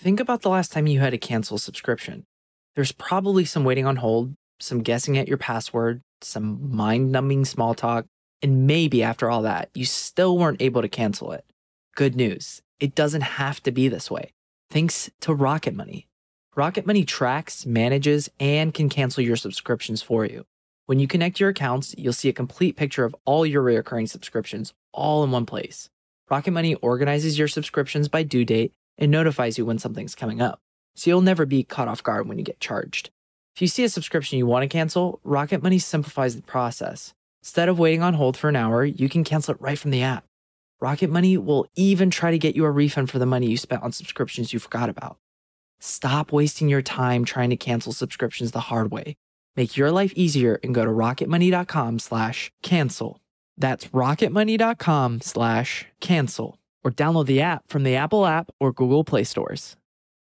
think about the last time you had to cancel a subscription. There's probably some waiting on hold, some guessing at your password, some mind numbing small talk, and maybe after all that, you still weren't able to cancel it. Good news it doesn't have to be this way. Thanks to Rocket Money. Rocket Money tracks, manages, and can cancel your subscriptions for you. When you connect your accounts, you'll see a complete picture of all your recurring subscriptions all in one place. Rocket Money organizes your subscriptions by due date and notifies you when something's coming up, so you'll never be caught off guard when you get charged. If you see a subscription you want to cancel, Rocket Money simplifies the process. Instead of waiting on hold for an hour, you can cancel it right from the app. Rocket Money will even try to get you a refund for the money you spent on subscriptions you forgot about. Stop wasting your time trying to cancel subscriptions the hard way. Make your life easier and go to rocketmoney.com slash cancel. That's rocketmoney.com slash cancel. Or download the app from the Apple app or Google Play stores.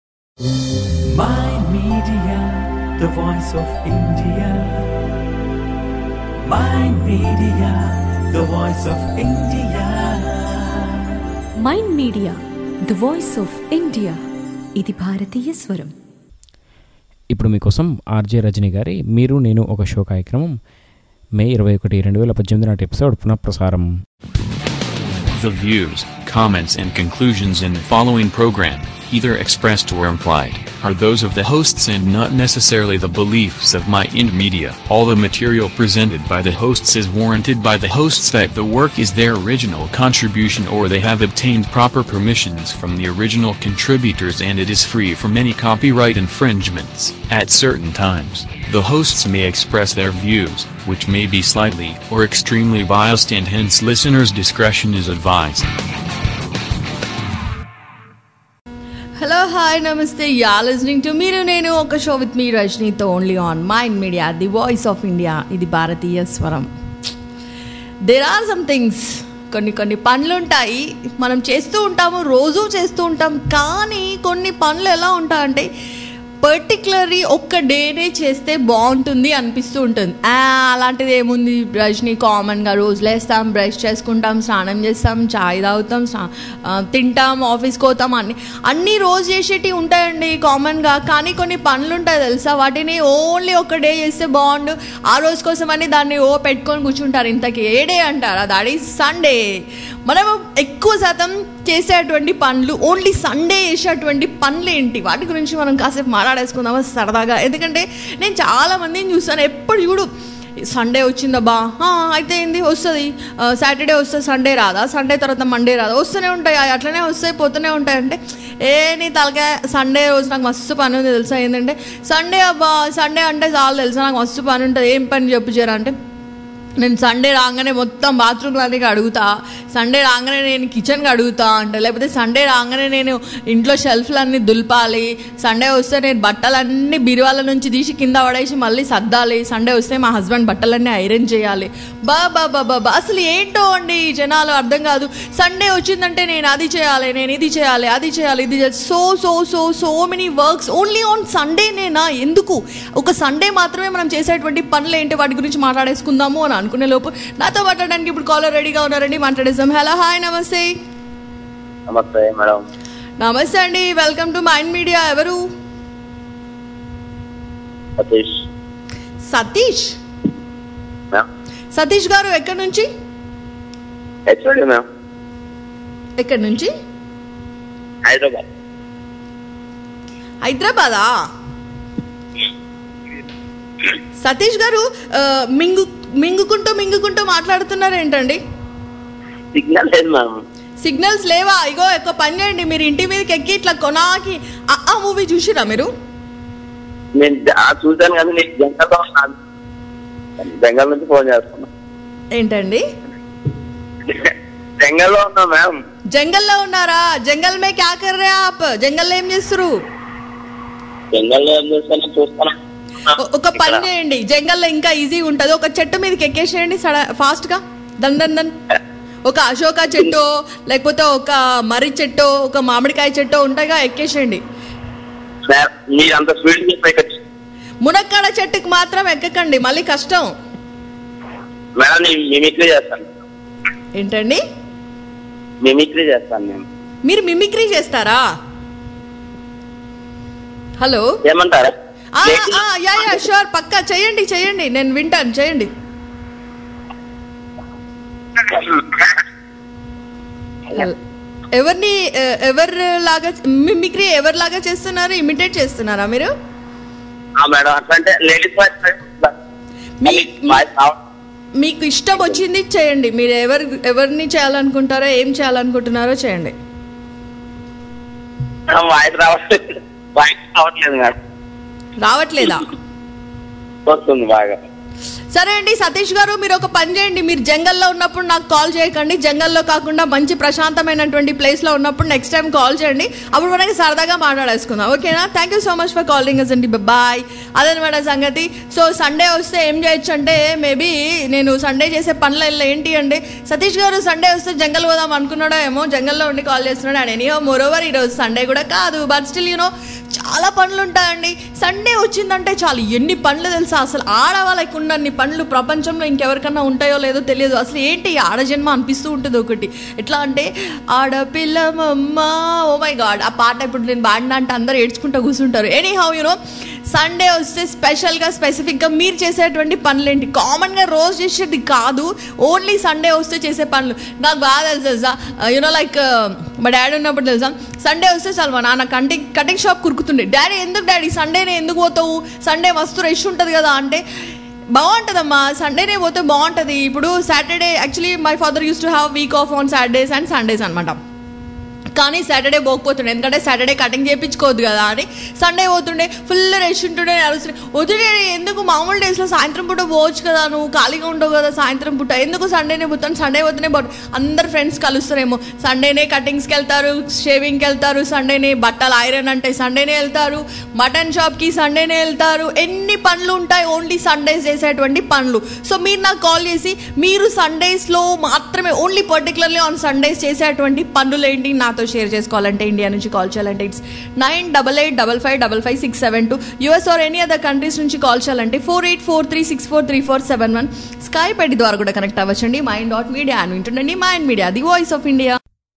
My Media, the voice of India. My Media, the voice of India. Mind Media the voice of India ఇది భారతీయ స్వరం ఇప్పుడు మీకోసం RJ Rajani గారి మీరు నేను ఒక show కార్యక్రమం మే ఇరవై ఒకటి రెండు వేల పద్దెనిమిది నాటి ఎపిసోడ్ పునఃప్రసారం The views, comments, and conclusions in the following program, either expressed or implied, are those of the hosts and not necessarily the beliefs of My Ind Media. All the material presented by the hosts is warranted by the hosts that the work is their original contribution or they have obtained proper permissions from the original contributors and it is free from any copyright infringements. At certain times, the hosts may express their views, which may be slightly or extremely biased and hence listeners' discretion is advised. Hello hi నమస్తే you're listening to మీరు నేను ఒక show with మీ రజనీతో only on Mind Media the voice of India ఇది భారతీయ స్వరం there are some things కొన్ని కొన్ని పనులు ఉంటాయి మనం చేస్తూ ఉంటాము రోజు చేస్తూ ఉంటాం కానీ కొన్ని పనులు ఎలా ఉంటాయంటే పర్టికులర్లీ ఒక్క డేనే చేస్తే బాగుంటుంది అనిపిస్తూ ఉంటుంది ఆ, అలాంటిది ఏముంది రజనీ కామన్గా రోజు లేస్తాం బ్రష్ చేసుకుంటాం స్నానం చేస్తాం చాయ్ తాగుతాం స్నా- ఆ, తింటాం ఆఫీస్కి పోతాం అన్ని అన్నీ రోజు చేసేటివి ఉంటాయండి కామన్గా కానీ కొన్ని పనులు ఉంటాయి తెలుసా వాటిని ఓన్లీ ఒక డే చేస్తే బాగుండు ఆ రోజు కోసం అని దాన్ని ఓ పెట్టుకొని కూర్చుంటారు ఇంతకీ ఏ డే అంటారు అది సండే మనం ఎక్కువ శాతం చేసేటువంటి పనులు ఓన్లీ సండే చేసేటువంటి పనులు ఏంటి వాటి గురించి మనం కాసేపు మాట్లాడేసుకుందామా సరదాగా ఎందుకంటే నేను చాలా మందిని చూస్తాను ఎప్పుడు చూడు సండే వచ్చిందబ్బా ఆ, అయితే ఏంది వస్తుంది సాటర్డే వస్తుంది సండే రాదా సండే తర్వాత మండే రాదా వస్తూనే ఉంటాయి అవి అట్లనే వస్తాయి పోతూనే ఉంటాయి అంటే ఏ నీ తలకాయ సండే రోజు నాకు మస్తు పని ఉంది తెలుసా ఏంటంటే సండే అబ్బా సండే అంటే చాలు తెలుసా నాకు మస్తు పని ఉంటుంది ఏం పని చెప్పు చేయరా అంటే నేను సండే రాగానే మొత్తం బాత్రూమ్ అన్నీ అడుగుతా సండే రాగానే నేను కిచెన్కి అడుగుతా అంటే లేకపోతే సండే రాగానే నేను ఇంట్లో షెల్ఫ్లన్నీ దులపాలి సండే వస్తే నేను బట్టలన్నీ బిరువాల నుంచి తీసి కింద పడేసి మళ్ళీ సర్దాలి సండే వస్తే మా హస్బెండ్ బట్టలన్నీ ఐరన్ చేయాలి బా బా బా బా బా అసలు ఏంటో అండి ఈ జనాలు అర్థం కాదు సండే వచ్చిందంటే నేను అది చేయాలి నేను ఇది చేయాలి అది చేయాలి ఇది చేయాలి so so so so many works only on సండేనేనా ఎందుకు ఒక సండే మాత్రమే మనం చేసేటువంటి పనులు ఏంటి వాటి గురించి మాట్లాడేసుకుందాము అని అనుకునే లోపు నాతో మాట్లాడడానికి ఇప్పుడు కాలర్ రెడీగా ఉన్నారండి మాట్లాడేద్దాం హలో హాయ్ నమస్తే నమస్తే మేడం నమస్తే అండి వెల్కమ్ టు మైండ్ మీడియా ఎవరు సతీష్ సతీష్ మ్యామ్ సతీష్ గారు ఎక్కడి నుంచి హెచ్ఓడి మ్యామ్ ఎక్కడి నుంచి హైదరాబాద్ హైదరాబాదా సతీష్ గారు ఆ, మింగు మింగుకుంటూ మింగుకుంటూ మాట్లాడుతున్నారు ఏంటండి సిగ్నల్ లేదు మ్యామ్ సిగ్నల్స్ లేవా ఇగో ఎక్కువ పని చేయండి మీరు ఇంటి మీదకి ఎక్కి ఇట్లా కొనాకి ఆ మూవీ చూసిరా మీరు నేను జ- ఆ చూశాను కానీ నేను జంగల్లో ఉన్నాను జంగల్ నుంచి ఫోన్ చేస్తున్నా ఏంటండి జంగల్లో ఉన్నా మ్యామ్ జంగల్లో ఉన్నారా జంగల్ మే క్యా కర్ రే ఆప్ జంగల్లో ఏం చేస్తారు జంగల్లో ఏం చేస్తాను చూస్తాను ఒ- ఒక పని చేయండి జంగల్లో ఇంకా ఈజీ ఉంటది ఒక చెట్టు మీదకి ఎక్కేసేయండి సడ ఫాస్ట్ గా దన్ దన్ దన్ ఒక అశోక చెట్టు లేకపోతే ఒక మర్రి చెట్టు ఒక మామిడికాయ చెట్టు ఉంటాయిగా ఎక్కేసేయండి సార్ మీరు అంత స్పీడ్ చెప్పి మునక్కాడ చెట్టుకి మాత్రం ఎక్కకండి మళ్ళీ కష్టం మేడం నేను మిమిక్రీ చేస్తాను ఏంటండి మిమిక్రీ చేస్తాను నేను మీరు మిమిక్రీ చేస్తారా హలో ఏమంటారా ఆ, ఆ, యా యా షూర్ పక్కా చేయండి చేయండి నేను వింటాను చేయండి ఎవరిని ఎ- ఎవరిలాగా మి- మిక్రీ ఎవరిలాగా చేస్తున్నారు ఇమిటేట్ చేస్తున్నారా మీరు ఆ, మేడం అట్లా అంటే లేడీస్ వాయిస్ మీ- వాయిస్ రావట్లేదు. మీకు ఇష్టం వచ్చింది చేయండి మీరు ఎవరు ఎవరిని చేయాలనుకుంటారో ఏం చేయాలనుకుంటున్నారో చేయండి మేడం వాయిస్ రావట్లేదు వాయిస్ రావట్లేదు మేడం రావట్లేదా వస్తుంది బాగా సరే అండి సతీష్ గారు మీరు ఒక పని చేయండి మీరు జంగల్లో ఉన్నప్పుడు నాకు కాల్ చేయకండి జంగల్లో కాకుండా మంచి ప్రశాంతమైనటువంటి ప్లేస్ లో ఉన్నప్పుడు నెక్స్ట్ టైం కాల్ చేయండి అప్పుడు మనకి సరదాగా మాట్లాడేసుకుందాం ఓకేనా thank you so much for calling us అండి బాయ్ అదనమాట సంగతి సో సండే వస్తే ఏం చేయొచ్చు అంటే మేబీ నేను సండే చేసే పనులు ఏంటి అంటే సతీష్ గారు సండే వస్తే జంగల్ పోదాం అనుకున్నాడో ఏమో జంగల్లో ఉండి కాల్ చేస్తున్నాడు అండ్ ఎనీహో మోరోవర్ ఈరోజు సండే కూడా కాదు బట్ స్టిల్ యూనో చాలా పనులు ఉంటాయండి సండే వచ్చిందంటే చాలు ఎన్ని పనులు తెలుసా అసలు ఆడవాళ్ళకి ఉన్నన్ని పనులు ప్రపంచంలో ఇంకెవరికన్నా ఉంటాయో లేదో తెలియదు అసలు ఏంటి ఈ ఆడజన్మ అనిపిస్తూ ఉంటుంది ఒకటి ఎట్లా అంటే ఆడపిల్లమమ్మ ఓ మై గాడ్ ఆ పాట ఇప్పుడు నేను పాడినా అంటే అందరు ఏడ్చుకుంటూ కూర్చుంటారు ఎనీ హౌ యూనో సండే వస్తే స్పెషల్గా స్పెసిఫిక్గా మీరు చేసేటువంటి పనులు ఏంటి కామన్గా రోజు చేసేది కాదు ఓన్లీ సండే వస్తే చేసే పనులు నాకు బాగా తెలుసు తెలుసా యూనో లైక్ మా డాడీ ఉన్నప్పుడు తెలుసా సండే వస్తే చాలు మా నాన్న కటింగ్ కటింగ్ షాప్ కురుకుతుండే డాడీ ఎందుకు డాడీ సండేనే ఎందుకు పోతావు సండే మస్తు రష్ ఉంటుంది కదా అంటే బాగుంటుందమ్మా సండేనే పోతే బాగుంటుంది ఇప్పుడు Saturday actually my father use to have week off on Saturdays and Sundays అనమాట కానీ సాటర్డే పోకపోతుండే ఎందుకంటే సాటర్డే కటింగ్ చేయించుకోవద్దు కదా అని సండే పోతుండే ఫుల్ రష్ ఉంటుండే అరుస్తుండే వదిలే ఎందుకు మామూలు డేస్లో సాయంత్రం పూట పోవచ్చు కదా నువ్వు ఖాళీగా ఉండవు కదా సాయంత్రం పూట ఎందుకు సండేనే పోతాను సండే పోతేనే పోతాను అందరు ఫ్రెండ్స్ కలుస్తారేమో సండేనే కటింగ్స్కి వెళ్తారు షేవింగ్కి వెళ్తారు సండేనే బట్టలు ఐరన్ అంటే సండేనే వెళ్తారు మటన్ షాప్కి సండేనే వెళ్తారు ఎన్ని పనులు ఉంటాయి ఓన్లీ సండేస్ చేసేటువంటి పనులు సో మీరు నాకు కాల్ చేసి మీరు సండేస్లో మాత్రమే ఓన్లీ పర్టికులర్లీ ఆన్ సండేస్ చేసేటువంటి పనులు ఏంటి నాతో షేర్ చేసుకోవాలంటే ఇండియా నుంచి కాల్ చేయాలంటే it's nine double eight double five double five six seven two US or any other countries నుంచి కాల్ చేయాలంటే four eight four three six four three four seven one Skype పెట్టి ద్వారా కూడా connect అవ్వచ్చండి Mind dot Media అని వింటుండండి Mind Media the voice of India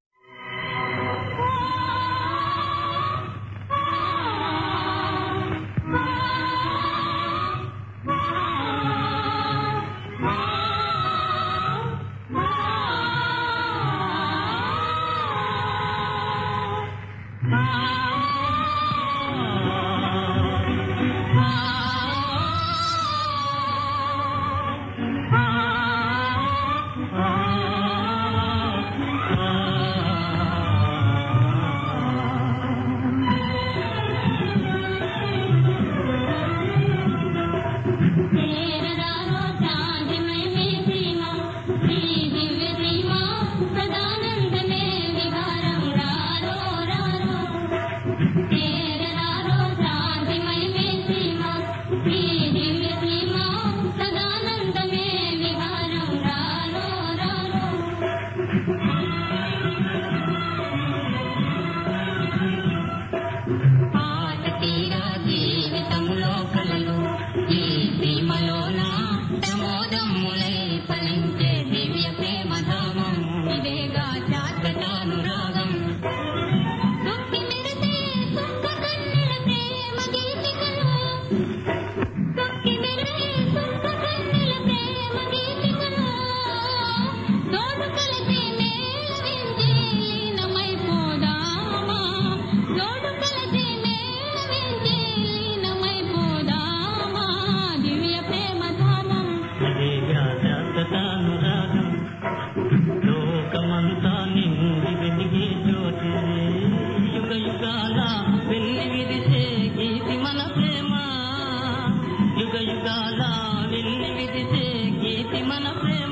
లోకమంతా నిండి వెలిగే జ్యోతి యుగ యుగాల వెల్లి విరిసే గీతి మన ప్రేమ యుగ యుగాల వెల్లి విరిసే గీతి మన ప్రేమ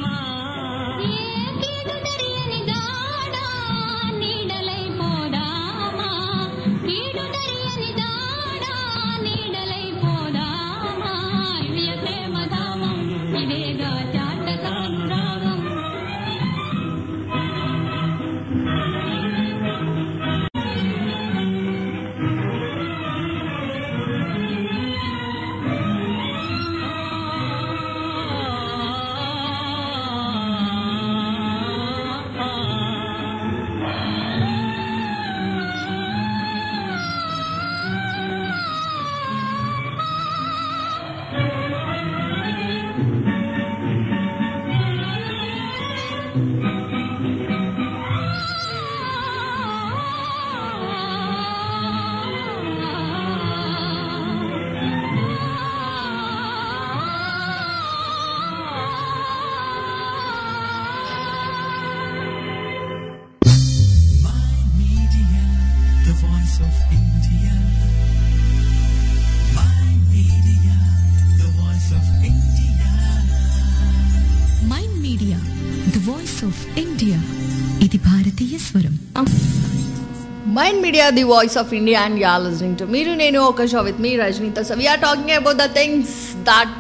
Mind Media the voice of India and yeah listening to మీరు నేను ఒక షో విత్ మీ రజనీతో so we're talking about the things that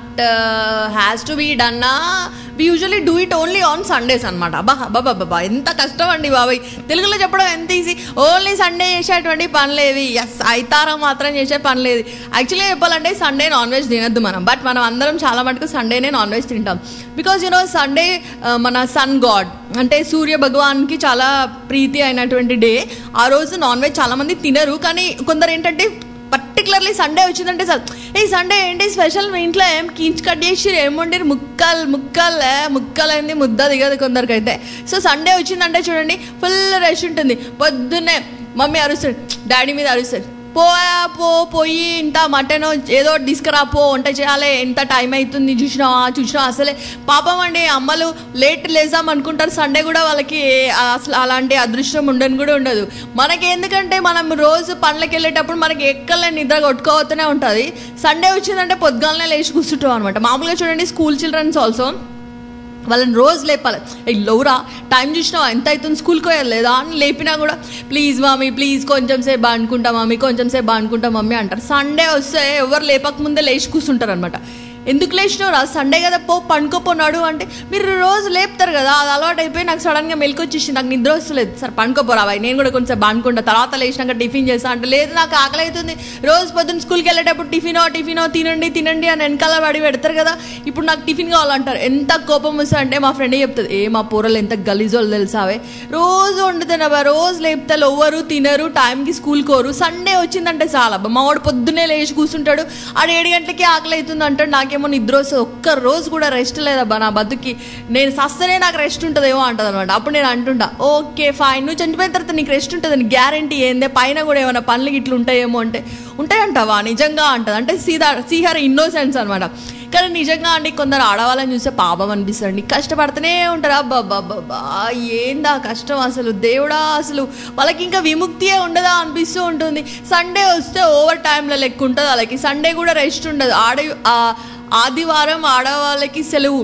has to be done we usually do it only on Sundays అనమాట అబ్బా అబ్బా బాబా ఎంత కష్టం అండి బాబాయ్ తెలుగులో చెప్పడం ఎంత ఈజీ ఓన్లీ సండే చేసేటువంటి పనులేవి ఎస్ ఐతారం మాత్రం చేసే పనులేదు యాక్చువల్లీ చెప్పాలంటే సండే నాన్ వెజ్ తినద్దు మనం బట్ మనం అందరం చాలా మటుకు సండేనే నాన్ వెజ్ తింటాం బికాజ్ యూనో సండే మన సన్ గాడ్ అంటే సూర్య భగవాన్కి చాలా ప్రీతి అయినటువంటి డే ఆ రోజు నాన్ వెజ్ చాలా మంది తినరు కానీ కొందరు ఏంటంటే పర్టికులర్లీ సండే వచ్చిందంటే సార్ ఈ సండే ఏంటి స్పెషల్ మీ ఇంట్లో ఏం కీంచి కట్ చేసి ఏం వండిరు ముక్కలు ముక్కలు ఏ, ముక్కలు అయింది ముద్ద దిగదు కొందరికైతే సో సండే వచ్చిందంటే చూడండి ఫుల్ రష్ ఉంటుంది పొద్దున్నే మమ్మీ అరుస్తాడు డాడీ మీద అరుస్తాడు పోయా పో పోయి ఇంత మటన్ ఏదో ఒకటి తీసుకురా పో వంట చేయాలి ఎంత టైం అవుతుంది చూసినావా చూసినావా అసలే పాపం అండి అమ్మలు లేట్ లేసాం అనుకుంటారు సండే కూడా వాళ్ళకి ఏ- అసలు అలాంటి అదృష్టం ఉండని కూడా ఉండదు మనకి ఎందుకంటే మనం రోజు పనులకు వెళ్ళేటప్పుడు మనకి ఎక్కలే నిద్ర కొట్టుకోవతూనే ఉంటుంది సండే వచ్చిందంటే పొద్దుగాలనే లేచి కూర్చుంటాం అనమాట మామూలుగా చూడండి స్కూల్ చిల్డ్రన్స్ ఆల్సో వాళ్ళని రోజు లేపాలి ఏ లౌరా టైం చూసినావా ఎంత అవుతుంది స్కూల్కి పోయాలి లేదా అని లేపినా కూడా ప్లీజ్ మమ్మీ ప్లీజ్ కొంచెం సేపు అనుకుంటా మమ్మీ కొంచెం సేపు అనుకుంటా మమ్మీ అంటారు సండే వస్తే ఎవరు లేపక ముందే లేచి కూర్చుంటారు అనమాట ఎందుకు లేచినావురా సండే కదా పో పండుకోపోనాడు అంటే మీరు రోజు లేపుతారు కదా అది అలవాటు అయిపోయి నాకు సడన్గా మెలకు వచ్చేసి నాకు నిద్ర వస్తలేదు సార్ పండుకోపోరా బాయ్ నేను కూడా కొంచెం అనుకుంటా తర్వాత లేచినాక టిఫిన్ చేస్తా అంటే లేదు నాకు ఆకలి అవుతుంది రోజు పొద్దున్న స్కూల్కి వెళ్ళేటప్పుడు టిఫినో టిఫినో తినండి తినండి అని వెనకాల పడి పెడతారు కదా ఇప్పుడు నాకు టిఫిన్ కావాలంటారు ఎంత కోపం వస్తుంది అంటే మా ఫ్రెండ్ చెప్తుంది ఏ మా పూరలు ఎంత గలీజోళ్ళు తెలుసావే రోజు వండుతున్నావా రోజు లేపుతారు ఎవ్వరు తినరు టైంకి స్కూల్ కోరు సండే వచ్చిందంటే చాలా అబ్బా. మా వాడు పొద్దున్నే లేచి కూర్చుంటాడు ఆడు ఏడు గంటలకి ఆకలి అవుతుంది అంటాడు నాకేమో నిద్ర వస్తుంది ఒక్క రోజు కూడా రెస్ట్ లేదబ్బా నా బతుకి నేను సస్తనే నాకు రెస్ట్ ఉంటుందేమో అంటది అనమాట అప్పుడు నేను అంటుంటా ఓకే ఫైన్ నువ్వు చనిపోయిన తర్వాత నీకు రెస్ట్ ఉంటుందని గ్యారంటీ ఏందే పైన కూడా ఏమైనా పనులు ఇట్లా ఉంటాయేమో అంటే ఉంటాయంటావా నిజంగా అంటది అంటే సీదా సీహర్ ఇన్నోసెన్స్ అనమాట కానీ నిజంగా అండి కొందరు ఆడవాళ్ళని చూస్తే పాపం అనిపిస్తుంది కష్టపడుతూనే ఉంటారు అబ్బాబ్బాబ్బా ఏందా కష్టం అసలు దేవుడా అసలు వాళ్ళకి ఇంకా విముక్తియే ఉండదా అనిపిస్తూ ఉంటుంది సండే వస్తే ఓవర్ టైంలో లెక్క ఉంటుంది వాళ్ళకి సండే కూడా రెస్ట్ ఉండదు ఆడ ఆ ఆదివారం ఆడవాళ్ళకి సెలవు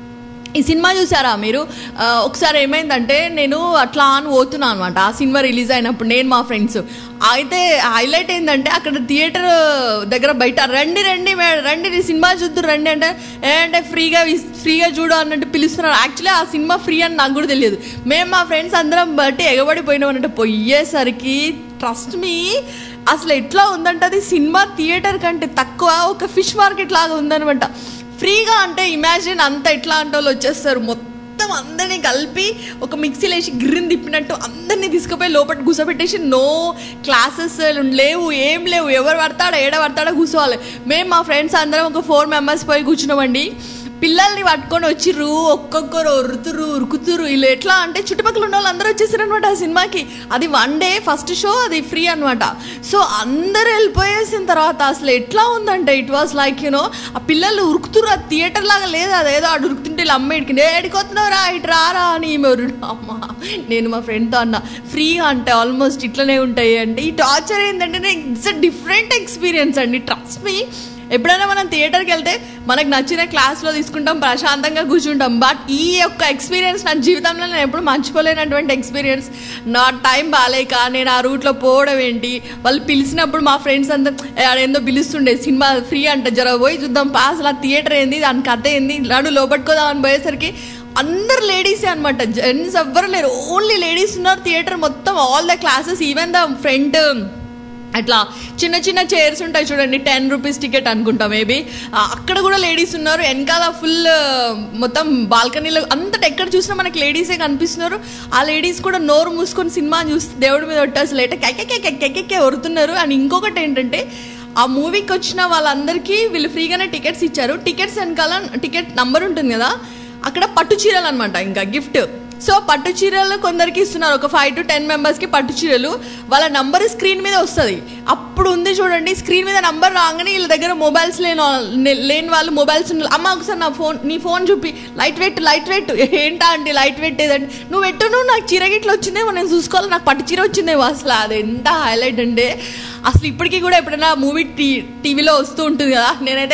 ఈ సినిమా చూసారా మీరు ఆ, ఒకసారి ఏమైందంటే నేను అట్లా అని పోతున్నా అనమాట ఆ సినిమా రిలీజ్ అయినప్పుడు నేను మా ఫ్రెండ్స్ అయితే హైలైట్ ఏంటంటే అక్కడ థియేటర్ దగ్గర బయట రండి రండి మే- రండి ఈ సినిమా చూద్దు రండి అంటే ఏంటంటే ఫ్రీగా ఇస్- ఫ్రీగా చూడు అన్నట్టు పిలుస్తున్నారు యాక్చువల్లీ ఆ సినిమా ఫ్రీ అని నాకు కూడా తెలియదు మేము మా ఫ్రెండ్స్ అందరం బట్టి ఎగబడిపోయినాం అంటే పోయేసరికి ట్రస్ట్ మీ అసలు ఎట్లా ఉందంటే అది సినిమా థియేటర్ కంటే తక్కువ ఒక ఫిష్ మార్కెట్ లాగా ఉందనమాట ఫ్రీగా అంటే ఇమాజిన్ అంత ఎట్లా అంటే వాళ్ళు వచ్చేస్తారు మొత్తం అందరినీ కలిపి ఒక మిక్సీలో వేసి గిర్రిని తిప్పినట్టు అందరినీ తీసుకుపోయి లోపల కూర్చోబెట్టేసి నో క్లాసెస్ లేవు ఏం లేవు ఎవరు పడతాడో ఏడ పడతాడో కూర్చోవాలి మేము మా ఫ్రెండ్స్ అందరం ఒక ఫోర్ మెంబర్స్ పోయి కూర్చున్నామండి పిల్లల్ని పట్టుకొని వచ్చిర్రు ఒక్కొక్కరు ఉరుతురు ఉరుకుతురు వీళ్ళు ఎట్లా అంటే చుట్టుపక్కల ఉన్న వాళ్ళు అందరూ వచ్చేసారు అనమాట ఆ సినిమాకి అది వన్ డే ఫస్ట్ షో అది ఫ్రీ అనమాట సో అందరూ వెళ్ళిపోయేసిన తర్వాత అసలు ఎట్లా ఉందంటే ఇట్ వాస్ లైక్ యూనో ఆ పిల్లలు ఉరుకుతురు ఆ థియేటర్ లాగా లేదు అదేదో ఆడు ఉరుకుతుంటే వీళ్ళు అమ్మ ఇడికి ఏడికొస్తున్నావురా ఇటు రారా అని ఈమె ఉరు- అమ్మ నేను మా ఫ్రెండ్తో అన్న ఫ్రీగా అంటే ఆల్మోస్ట్ ఇట్లనే ఉంటాయి అంటే ఈ టార్చర్ ఏంటంటే ఇట్స్ అ డిఫరెంట్ ఎక్స్పీరియన్స్ అండి ట్రస్ట్ మీ ఎప్పుడైనా మనం థియేటర్కి వెళ్తే మనకు నచ్చిన క్లాస్లో తీసుకుంటాం ప్రశాంతంగా కూర్చుంటాం బట్ ఈ యొక్క ఎక్స్పీరియన్స్ నా జీవితంలో నేను ఎప్పుడు మర్చిపోలేనటువంటి ఎక్స్పీరియన్స్ నా టైం బాగాలేక నేను ఆ రూట్లో పోవడం ఏంటి వాళ్ళు పిలిచినప్పుడు మా ఫ్రెండ్స్ అంతా "ఏ, ఆడేందో పిలుస్తుండే సినిమా ఫ్రీ అంట జర పోయి చూద్దాం పాస్ ఆ థియేటర్ ఏంది దాని కథ ఏంది నడు లోపట్టుకోదాం అని పోయేసరికి అందరు లేడీసే అనమాట జెంట్స్ ఎవ్వరు లేరు ఓన్లీ లేడీస్ ఉన్నారు థియేటర్ మొత్తం all the classes even the front అట్లా చిన్న చిన్న చైర్స్ ఉంటాయి చూడండి టెన్ రూపీస్ టికెట్ అనుకుంటా మేబీ అక్కడ కూడా లేడీస్ ఉన్నారు వెనకాల ఫుల్ మొత్తం బాల్కనీలో అంతటా ఎక్కడ చూసినా మనకి లేడీసే కనిపిస్తున్నారు ఆ లేడీస్ కూడా నోరు మూసుకొని సినిమా చూస్తే దేవుడి మీద కొట్టేసి లేట కెక్కెక్కెక్కెక్కెక్కే వరుతున్నారు అండ్ ఇంకొకటి ఏంటంటే ఆ మూవీకి వచ్చిన వాళ్ళందరికీ వీళ్ళు ఫ్రీగానే టికెట్స్ ఇచ్చారు టికెట్స్ వెనకాల టికెట్ నంబర్ ఉంటుంది కదా అక్కడ పట్టు చీరలు అనమాట ఇంకా గిఫ్ట్ సో పట్టు చీరలు కొందరికి ఇస్తున్నారు ఒక ఫైవ్ టు టెన్ మెంబర్స్కి పట్టు చీరలు వాళ్ళ నంబర్ స్క్రీన్ మీద వస్తుంది అప్పుడు ఉంది చూడండి స్క్రీన్ మీద నంబర్ రాగానే వీళ్ళ దగ్గర మొబైల్స్ లేని వాళ్ళ- లేని వాళ్ళు మొబైల్స్ ఉన్న అమ్మ ఒకసారి నా ఫోన్ నీ ఫోన్ చూపి లైట్ వెయిట్ లైట్ వెయిట్ ఏంటా అండి లైట్ వెయిట్ ఏదంటే నువ్వు పెట్టు నువ్వు నాకు చీర గిట్ల వచ్చిందేమో నేను చూసుకోవాలి నాకు పట్టు చీర వచ్చిందేమో అసలు అది ఎంత హైలైట్ అంటే అసలు ఇప్పటికీ కూడా ఎప్పుడైనా మూవీ టీ టీవీలో వస్తూ ఉంటుంది కదా నేనైతే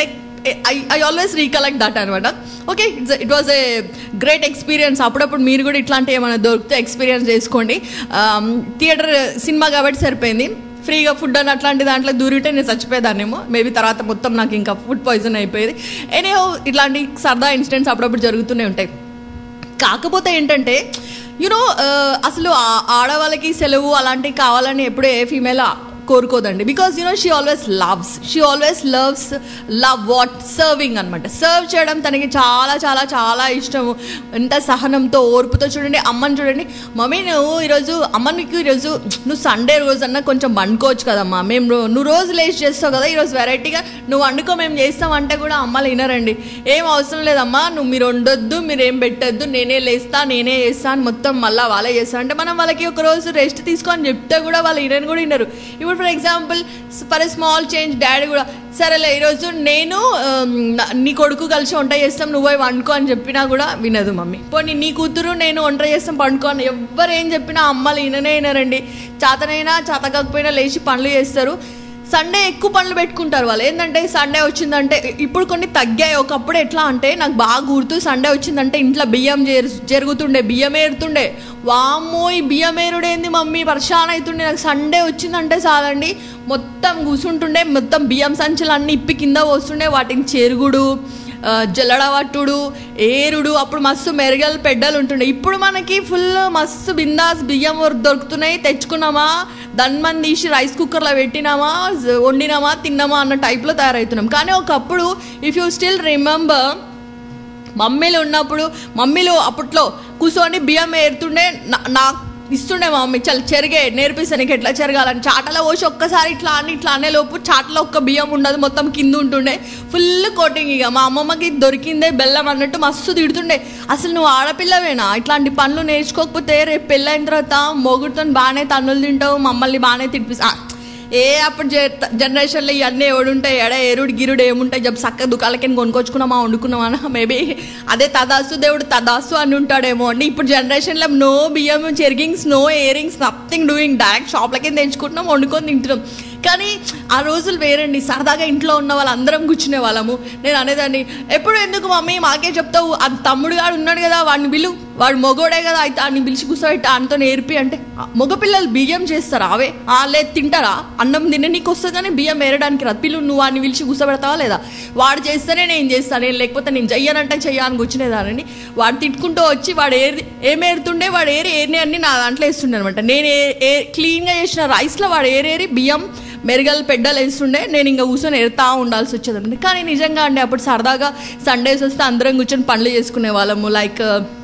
I I always recollect that అనమాట okay it's it was a great experience అప్పుడప్పుడు మీరు కూడా ఇట్లాంటివి ఏమైనా దొరికితే ఎక్స్పీరియన్స్ చేసుకోండి థియేటర్ సినిమా కాబట్టి సరిపోయింది ఫ్రీగా ఫుడ్ అని అట్లాంటి దాంట్లో దూరితే నేను చచ్చిపోయేదాన్నేమో మేబీ తర్వాత మొత్తం నాకు ఇంకా ఫుడ్ పాయిజన్ అయిపోయేది ఎనీహో ఇట్లాంటి సరదా ఇన్సిడెంట్స్ అప్పుడప్పుడు జరుగుతూనే ఉంటాయి కాకపోతే ఏంటంటే యునో అసలు ఆ- ఆడవాళ్ళకి సెలవు అలాంటివి కావాలని ఎప్పుడు ఏ ఫీమేల్ కోరుకోదండి because you know she always loves she always loves love what serving అనమాట సర్వ్ చేయడం తనకి చాలా చాలా చాలా ఇష్టము ఎంత సహనంతో ఓర్పుతో చూడండి అమ్మని చూడండి మమ్మీ నువ్వు ఈరోజు అమ్మ నీకు ఈరోజు నువ్వు సండే రోజు అన్నా కొంచెం వండుకోవచ్చు కదమ్మా మేము రో- నువ్వు రోజు లేచి చేస్తావు కదా ఈరోజు వెరైటీగా నువ్వు వండుకో మేము చేస్తామంటే కూడా అమ్మలు వినరండి ఏం అవసరం లేదమ్మా నువ్వు మీరు వండొద్దు మీరు ఏం పెట్టొద్దు నేనే లేస్తా నేనే చేస్తా అని మొత్తం మళ్ళీ వాళ్ళే చేస్తా అంటే మనం వాళ్ళకి ఒక రోజు రెస్ట్ తీసుకో అని చెప్తే కూడా వాళ్ళు వినని కూడా వినరు ఇప్పుడు for example for a small change daddy కూడా సరేలే ఈరోజు నేను ఆమ్, నా- నీ కొడుకు కలిసి వంట చేస్తాం నువ్వు పోయి వండుకో అని చెప్పినా కూడా వినదు మమ్మీ పోనీ నీ కూతురు నేను వంట చేస్తాం పండుకో అని ఎవ్వరు ఏం చెప్పినా అమ్మలు విననే వినరండి చేతనైనా చేత కాకపోయినా లేచి పనులు చేస్తారు సండే ఎక్కువ పనులు పెట్టుకుంటారు వాళ్ళు ఏంటంటే సండే వచ్చిందంటే ఇప్పుడు కొన్ని తగ్గాయి ఒకప్పుడు ఎట్లా అంటే నాకు బాగా గుర్తు సండే వచ్చిందంటే ఇంట్లో బియ్యం జరు జరుగుతుండే బియ్యం ఏరుతుండే వామ్మో ఈ బియ్యం ఏరుడేంది మమ్మీ పర్షాన్ అవుతుండే నాకు సండే వచ్చిందంటే చాలండి మొత్తం కూర్చుంటుండే మొత్తం బియ్యం సంచులు అన్నీ ఇప్పి కింద పోస్తుండే వాటిని చెరుగుడు ఆ, జల్లడవట్టుడు ఏరుడు అప్పుడు మస్తు మెరగలు పెడ్డలు ఉంటుండే ఇప్పుడు మనకి ఫుల్ మస్తు బిందాస్ బియ్యం వరకు దొరుకుతున్నాయి తెచ్చుకున్నామా దన్మని తీసి రైస్ కుక్కర్లో పెట్టినామా జ- వండినామా తిన్నామా అన్న టైప్లో తయారవుతున్నాం కానీ ఒకప్పుడు ఇఫ్ యూ స్టిల్ రిమెంబర్ మమ్మీలు ఉన్నప్పుడు మమ్మీలు అప్పట్లో కూర్చొని బియ్యం ఏరుతుండే నా- నాకు ఇస్తుండే మా మమ్మీ చల్ చెరిగే నేర్పిస్తాను నీకు ఎట్లా చెరగాలని చాటలో పోసి ఒక్కసారి ఇట్లా అని ఇట్లా అనే లోపు చాటలో ఒక్క బియ్యం ఉండదు మొత్తం కింద ఉంటుండే ఫుల్ కోటింగ్ ఇక మా అమ్మమ్మకి దొరికిందే బెల్లం అన్నట్టు మస్తు తిడుతుండే అసలు నువ్వు ఆడపిల్లవేనా ఇట్లాంటి పనులు నేర్చుకోకపోతే రేపు పెళ్ళైన తర్వాత మొగుడుతో బాగానే తన్నులు తింటావు మమ్మల్ని బాగానే తినిపిస్తా ఏ అప్పుడు జనరేషన్లో ఇవన్నీ ఎవడుంటాయి ఎడ ఎరుడు గిరుడు ఏముంటాయి జబ్ చక్క దుకాణలకి కొనుక్కొచ్చుకున్నామా వండుకున్నామా మేబీ అదే తదాసు దేవుడు తదాసు అని ఉంటాడేమో అండి ఇప్పుడు జనరేషన్లో నో బియ్యం చెరిగింగ్స్ no earrings nothing doing direct షాప్లకి తెచ్చుకుంటున్నాం వండుకొని తింటున్నాం కానీ ఆ రోజులు వేరండి సరదాగా ఇంట్లో ఉన్న వాళ్ళందరం కూర్చునే వాళ్ళము నేను అనేదాన్ని ఎప్పుడు ఎందుకు మమ్మీ మాకే చెప్తావు ఆ తమ్ముడు గాడు ఉన్నాడు కదా వాడిని పిలు వాడు మొగోడే కదా అయితే వాడిని పిలిచి కూర్చోబెట్టి ఆయనతో నేర్పి అంటే "ఆ, మగపిల్లలు బియ్యం చేస్తారా అవే ఆ లేదు తింటారా అన్నం తినే నీకు వస్తుంది కానీ బియ్యం ఏరడానికి రాదు పిల్లు నువ్వు వాడిని పిలిచి కూర్చోబెడతావా లేదా వాడు చేస్తేనే నేను చేస్తాను నేను లేకపోతే నేను చెయ్యనంటే చెయ్యాలని కూర్చునేదానని వాడు తిట్టుకుంటూ వచ్చి వాడు ఏరి ఏం ఏరుతుండే వాడు ఏరి ఏరిని అన్ని నా దాంట్లో వేస్తుండే అనమాట నేను ఏ ఏ క్లీన్గా చేసిన రైస్లో వాడు ఏరేరి బియ్యం మెరుగలు పెడ్డలు వేస్తుండే నేను ఇంకా కూర్చొని ఎడతా ఉండాల్సి వచ్చేదండి కానీ నిజంగా అండి అప్పుడు సరదాగా సండేస్ వస్తే అందరం కూర్చొని పనులు చేసుకునే వాళ్ళము లైక్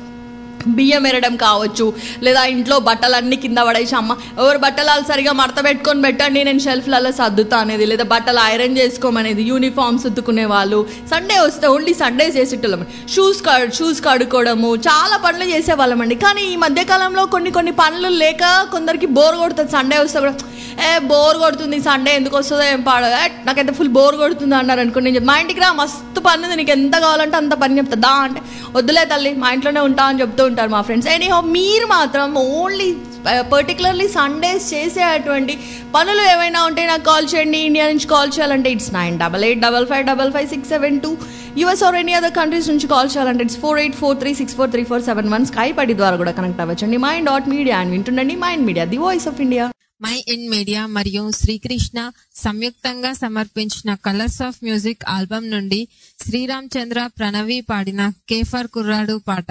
బియ్యం ఎరడం కావచ్చు లేదా ఇంట్లో బట్టలన్నీ కింద పడేసి అమ్మ ఎవరు బట్టలు వాళ్ళు సరిగా మడత పెట్టుకొని పెట్టండి నేను షెల్ఫ్లలో సర్దుతా అనేది లేదా బట్టలు ఐరన్ చేసుకోమనేది యూనిఫామ్స్ ఉతుకునే వాళ్ళు సండే వస్తే ఓన్లీ సండే చేసేటోళ్ళం షూస్ షూస్ కడుక్కోవడము చాలా పనులు చేసేవాళ్ళమండి కానీ ఈ మధ్యకాలంలో కొన్ని కొన్ని పనులు లేక కొందరికి బోర్ కొడుతుంది సండే వస్తే కూడా ఏ బోర్ కొడుతుంది సండే ఎందుకు వస్తుందో ఏం పాడ ఏ, నాకైతే ఫుల్ బోర్ కొడుతుంది అన్నారు అనుకోండి నేను చెప్- మా ఇంటికి రా మస్తు పని ఉంది నీకు ఎంత కావాలంటే అంత పని చెప్తా దా అంటే వద్దులే తల్లి మా ఇంట్లోనే ఉంటా అని చెప్తూ ఉంటారు మా ఫ్రెండ్స్ ఎనీహో మీరు మాత్రం ఓన్లీ పర్టికులర్లీ సండేస్ చేసేటువంటి పనులు ఏమైనా ఉంటే నాకు కాల్ చేయండి ఇండియా నుంచి కాల్ చేయాలంటే it's nine double eight double five double five six seven two US or any other countries నుంచి కాల్ చేయాలంటే it's four eight four three six four three four seven one Skype పడి ద్వారా కూడా connect అవ్వచ్చండి Mind dot Media అని వింటుండండి Mind Media the voice of India Mind Media మరియు శ్రీకృష్ణ సంయుక్తంగా సమర్పించిన కలర్స్ ఆఫ్ మ్యూజిక్ ఆల్బమ్ నుండి శ్రీరామ్ చంద్ర ప్రణవి పాడిన కేఫర్ కుర్రాడు పాట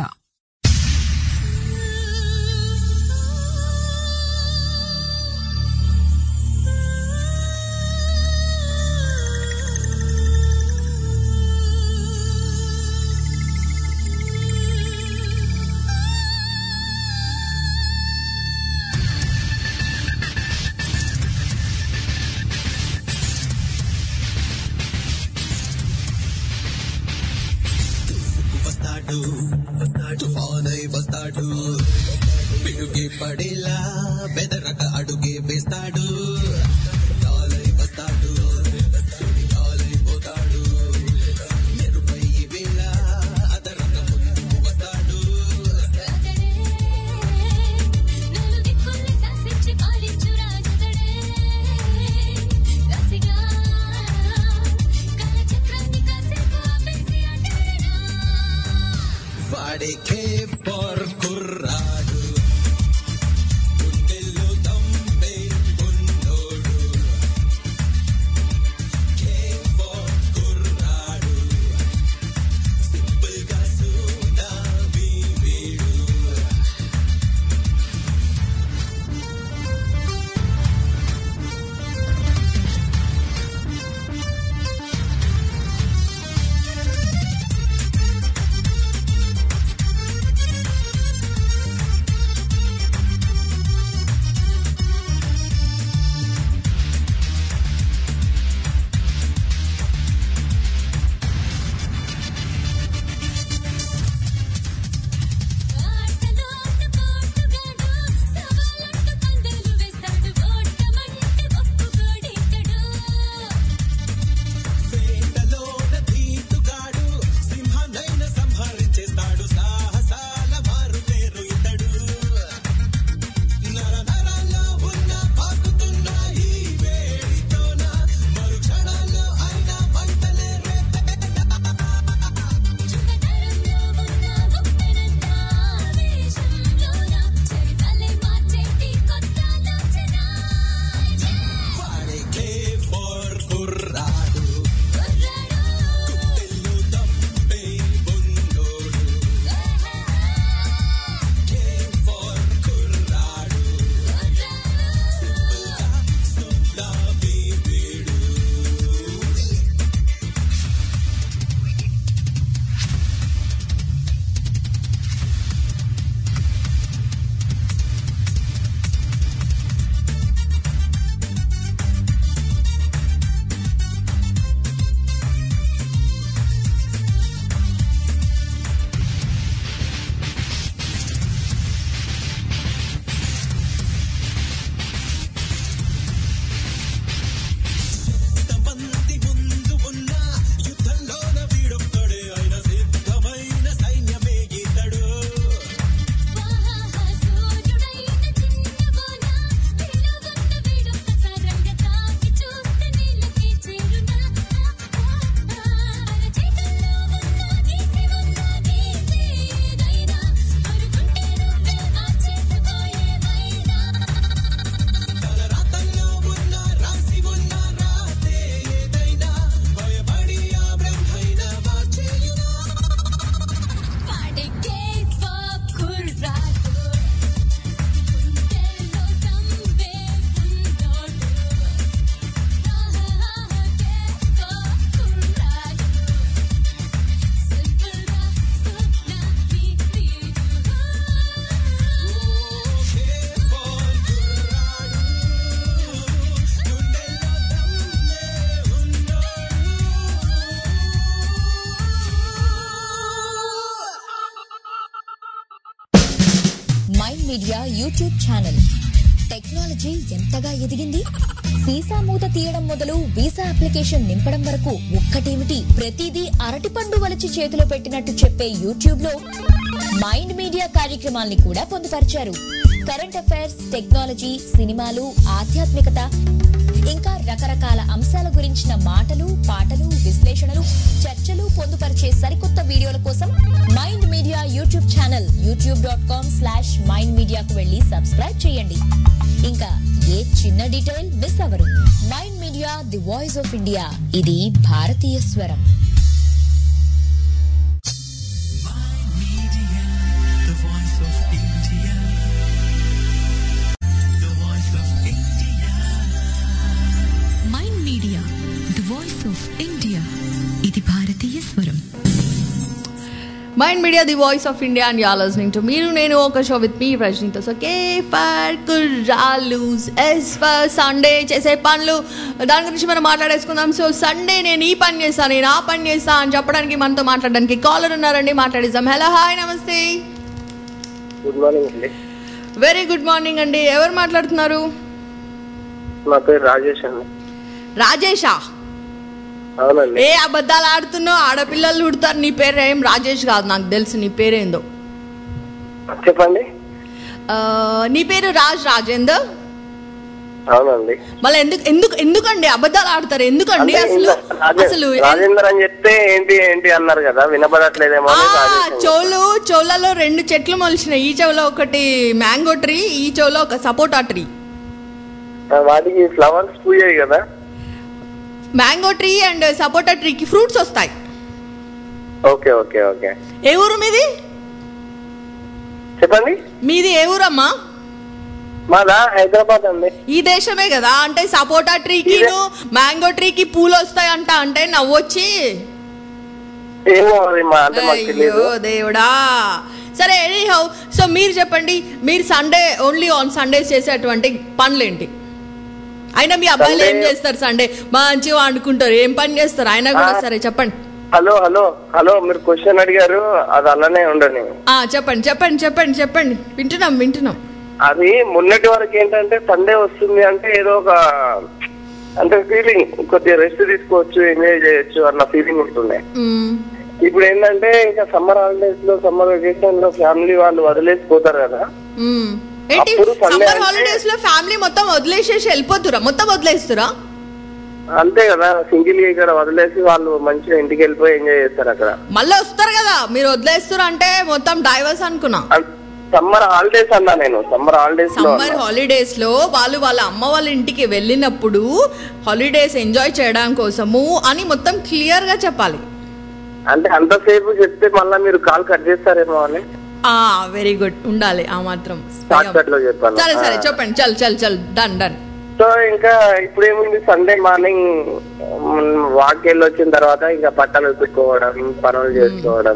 వస్తాడు తుఫానై వస్తాడు పిడుగే పడేలా బెదరక అడుగే వేస్తాడు గాలై వస్తాడు గాలై పోతాడు మెరుపై వేళ అదరక ముందుకు వస్తాడు రసిగా కళ చక్రాన్ని కాసే వాడే కే ఫర్ కుర్రాడు గుండెల్లో దంపే ఉన్నోడు కే ఫర్ కుర్రాడు సింపుల్ గా సూడావి వీడు వేటలోన తీటుగాడు సింహనైన సంహరించేస్తాడు సాహసాల మారు పేరు ఇతడు నర నరాల్లో ఉన్న పాకుతున్న ఈ వేడితోన మరు క్షణాల్లో అయిన మంటలే వాడే కే ఫర్ కుర్రాడు గుండెల్లో దంపే ఉన్నోడు కే ఫర్ కుర్రాడు సింపుల్ గా సుల్లాబీ వీడు ఎంతమంది ముందు ఉన్న యుద్ధంలోన వీడొక్కడే అయిన సిద్ధమైన సైన్యమే ఇతడు తన రాతల్లో ఉన్న రాసి ఉన్న రాతే ఏదైనా భయపడి ఆ బ్రహ్మైనా మార్చేయునా Mind Media YouTube channel technology ఎంతగా ఎదిగింది సీసా మూత తీయడం మొదలు వీసా అప్లికేషన్ నింపడం వరకు ఒక్కటేమిటి ప్రతిదీ అరటిపండు వలచి చేతిలో పెట్టినట్టు చెప్పే యూట్యూబ్ లో మైండ్ మీడియా కార్యక్రమాల్ని కూడా పొందుపరిచారు కరెంట్ అఫైర్స్ టెక్నాలజీ సినిమాలు ఆధ్యాత్మికత ఇంకా రకరకాల అంశాల గురించిన మాటలు పాటలు విశ్లేషణలు చర్చలు పొందుపరిచే సరికొత్త వీడియోల కోసం Mind Media YouTube channel YouTube dot com slash Mind మీడియాకు వెళ్లి సబ్స్క్రైబ్ చేయండి ఇంకా ఏ చిన్న డీటెయిల్ మిస్ అవ్వరు Mind Media the voice of India ఇది భారతీయ స్వరం The voice of India. The voice of India. Mind Media the voice of India ఇది భారతీయ స్వరం Mind Media the voice of India and yeah listening to మీరు నేను ఒక షో విత్ మీ రజనీతో so K for కుర్రాలు yes for Sunday చేసే పనులు దాని గురించి మనం మాట్లాడేసుకుందాం సో సండే నేను ఈ పని చేస్తాను నేను ఆ పని చేస్తాను అని చెప్పడానికి మనతో మాట్లాడడానికి కాలర్ ఉన్నారండి మాట్లాడిద్దాం హలో హాయ్ నమస్తే గుడ్ మార్నింగ్ అండి వెరీ గుడ్ మార్నింగ్ అండి ఎవరు మాట్లాడుతున్నారు నా పేరు రాజేష్ అండి రాజేషా అవునండి ఏ అబద్ధాలు ఆడుతున్నావు ఆడపిల్లలు ఉడతారు నీ పేరు ఏం రాజేష్ కాదు నాకు తెలుసు నీ పేరేందో చెప్పండి ఆ, నీ పేరు రాజ్ రాజేందర్ అవునండి మళ్ళీ ఎందుకు ఎందుకు ఎందుకండి అబద్ధాలు ఆడతారు ఎందుకండి అంటే అసలు ఇంత రాజే- అసలు రాజేందర్ అని చెప్తే ఏంటి ఏంటి అన్నారు కదా వినపడట్లేదేమో అని ఆ, రాజేష్ అని చెవులు చెవులలో రెండు చెట్లు మొలిచినాయి ఈ చెవులో ఒకటి మ్యాంగో ట్రీ ఈ చెవులో ఒక సపోటా ట్రీ చెప్పారు. వాటికి ఫ్లవర్స్ పూయాయి కదా మ్యాంగో ట్రీ అండ్ సపోటా ట్రీకి ఫ్రూట్స్ వస్తాయి ఓకే ఓకే ఓకే ఏ ఊరు మీది చెప్పండి మీది ఏ ఊరమ్మా మాదా హైదరాబాద్ అండి ఈ దేశమే కదా అంటే సపోటా ట్రీకి మ్యాంగో ట్రీకి పూలు వస్తాయంట అంటే నవ్వొచ్చి ఏమో అది మా అంటే మాకు తెలియదు అయ్యో దేవుడా సరే ఎనీహౌ సో మీరు చెప్పండి మీరు సండే ఓన్లీ ఆన్ సండేస్ చేసేటువంటి పనులేంటి అయినా మీ అబ్బాయిలు ఏం Sunday- చేస్తారు సండే మంచిగా వండుకుంటారు ఏం పని చేస్తారు అయినా కూడా ఆ. సరే చెప్పండి హలో హలో హలో మీరు క్వశ్చన్ అడిగారు అది అలానే ఉండని ఆ చెప్పండి చెప్పండి చెప్పండి చెప్పండి వింటున్నాం వింటున్నాం అది మొన్నటి వరకు ఏంటంటే సండే వస్తుంది అంటే ఏదో ఒక అంటే ఫీలింగ్ కొద్దిగా రెస్ట్ తీసుకోవచ్చు ఎంజాయ్ చేయొచ్చు అన్న ఫీలింగ్ ఉంటుండే మ్మ్. ఇప్పుడు ఏంటంటే ఇంకా సమ్మర్ హాలిడేస్ లో సమ్మర్ వెకేషన్ లో ఫ్యామిలీ వాళ్ళు వదిలేసి పోతారు కదా మ్మ్. ఏంటి అప్పుడు Sunday సమ్మర్ అంటే- హాలిడేస్ లో ఫ్యామిలీ మొత్తం వదిలేసేసి వెళ్ళిపోతురా మొత్తం వదిలేస్తురా అంతే కదా సింగిల్ ఇక్కడ వదిలేసి వాళ్ళు మంచిగా ఇంటికి వెళ్ళిపోయి ఎంజాయ్ చేస్తారు అక్కడ మళ్ళీ వస్తారు కదా మీరు వదిలేస్తారు అంటే మొత్తం డైవర్స్ అనుకున్నా సమ్మర్ హాలిడేస్ అన్నా నేను సమ్మర్ హాలిడేస్ లో సమ్మర్ హాలిడేస్ లో వాళ్ళు వాళ్ళ అమ్మ వాళ్ళ ఇంటికి వెళ్ళినప్పుడు హాలిడేస్ ఎంజాయ్ చేయడం కోసము అని మొత్తం క్లియర్ గా చెప్పాలి అంటే అంతసేపు చెప్తే మళ్ళీ మీరు కాల్ కట్ చేస్తారేమో అని ఆ వెరీ గుడ్ ఉండాలి ఆ మాత్రం షార్ట్ కట్ లో చెప్పాను సరే సరే ఆ. చెప్పండి చల్ చల్ చల్ డన్ డన్ సో ఇంకా ఇప్పుడు ఏముంది సండే మార్నింగ్ వాక్ వెళ్ళి వచ్చిన తర్వాత ఇంకా బట్టలు ఉతుక్కోవడం పనులు చేసుకోవడం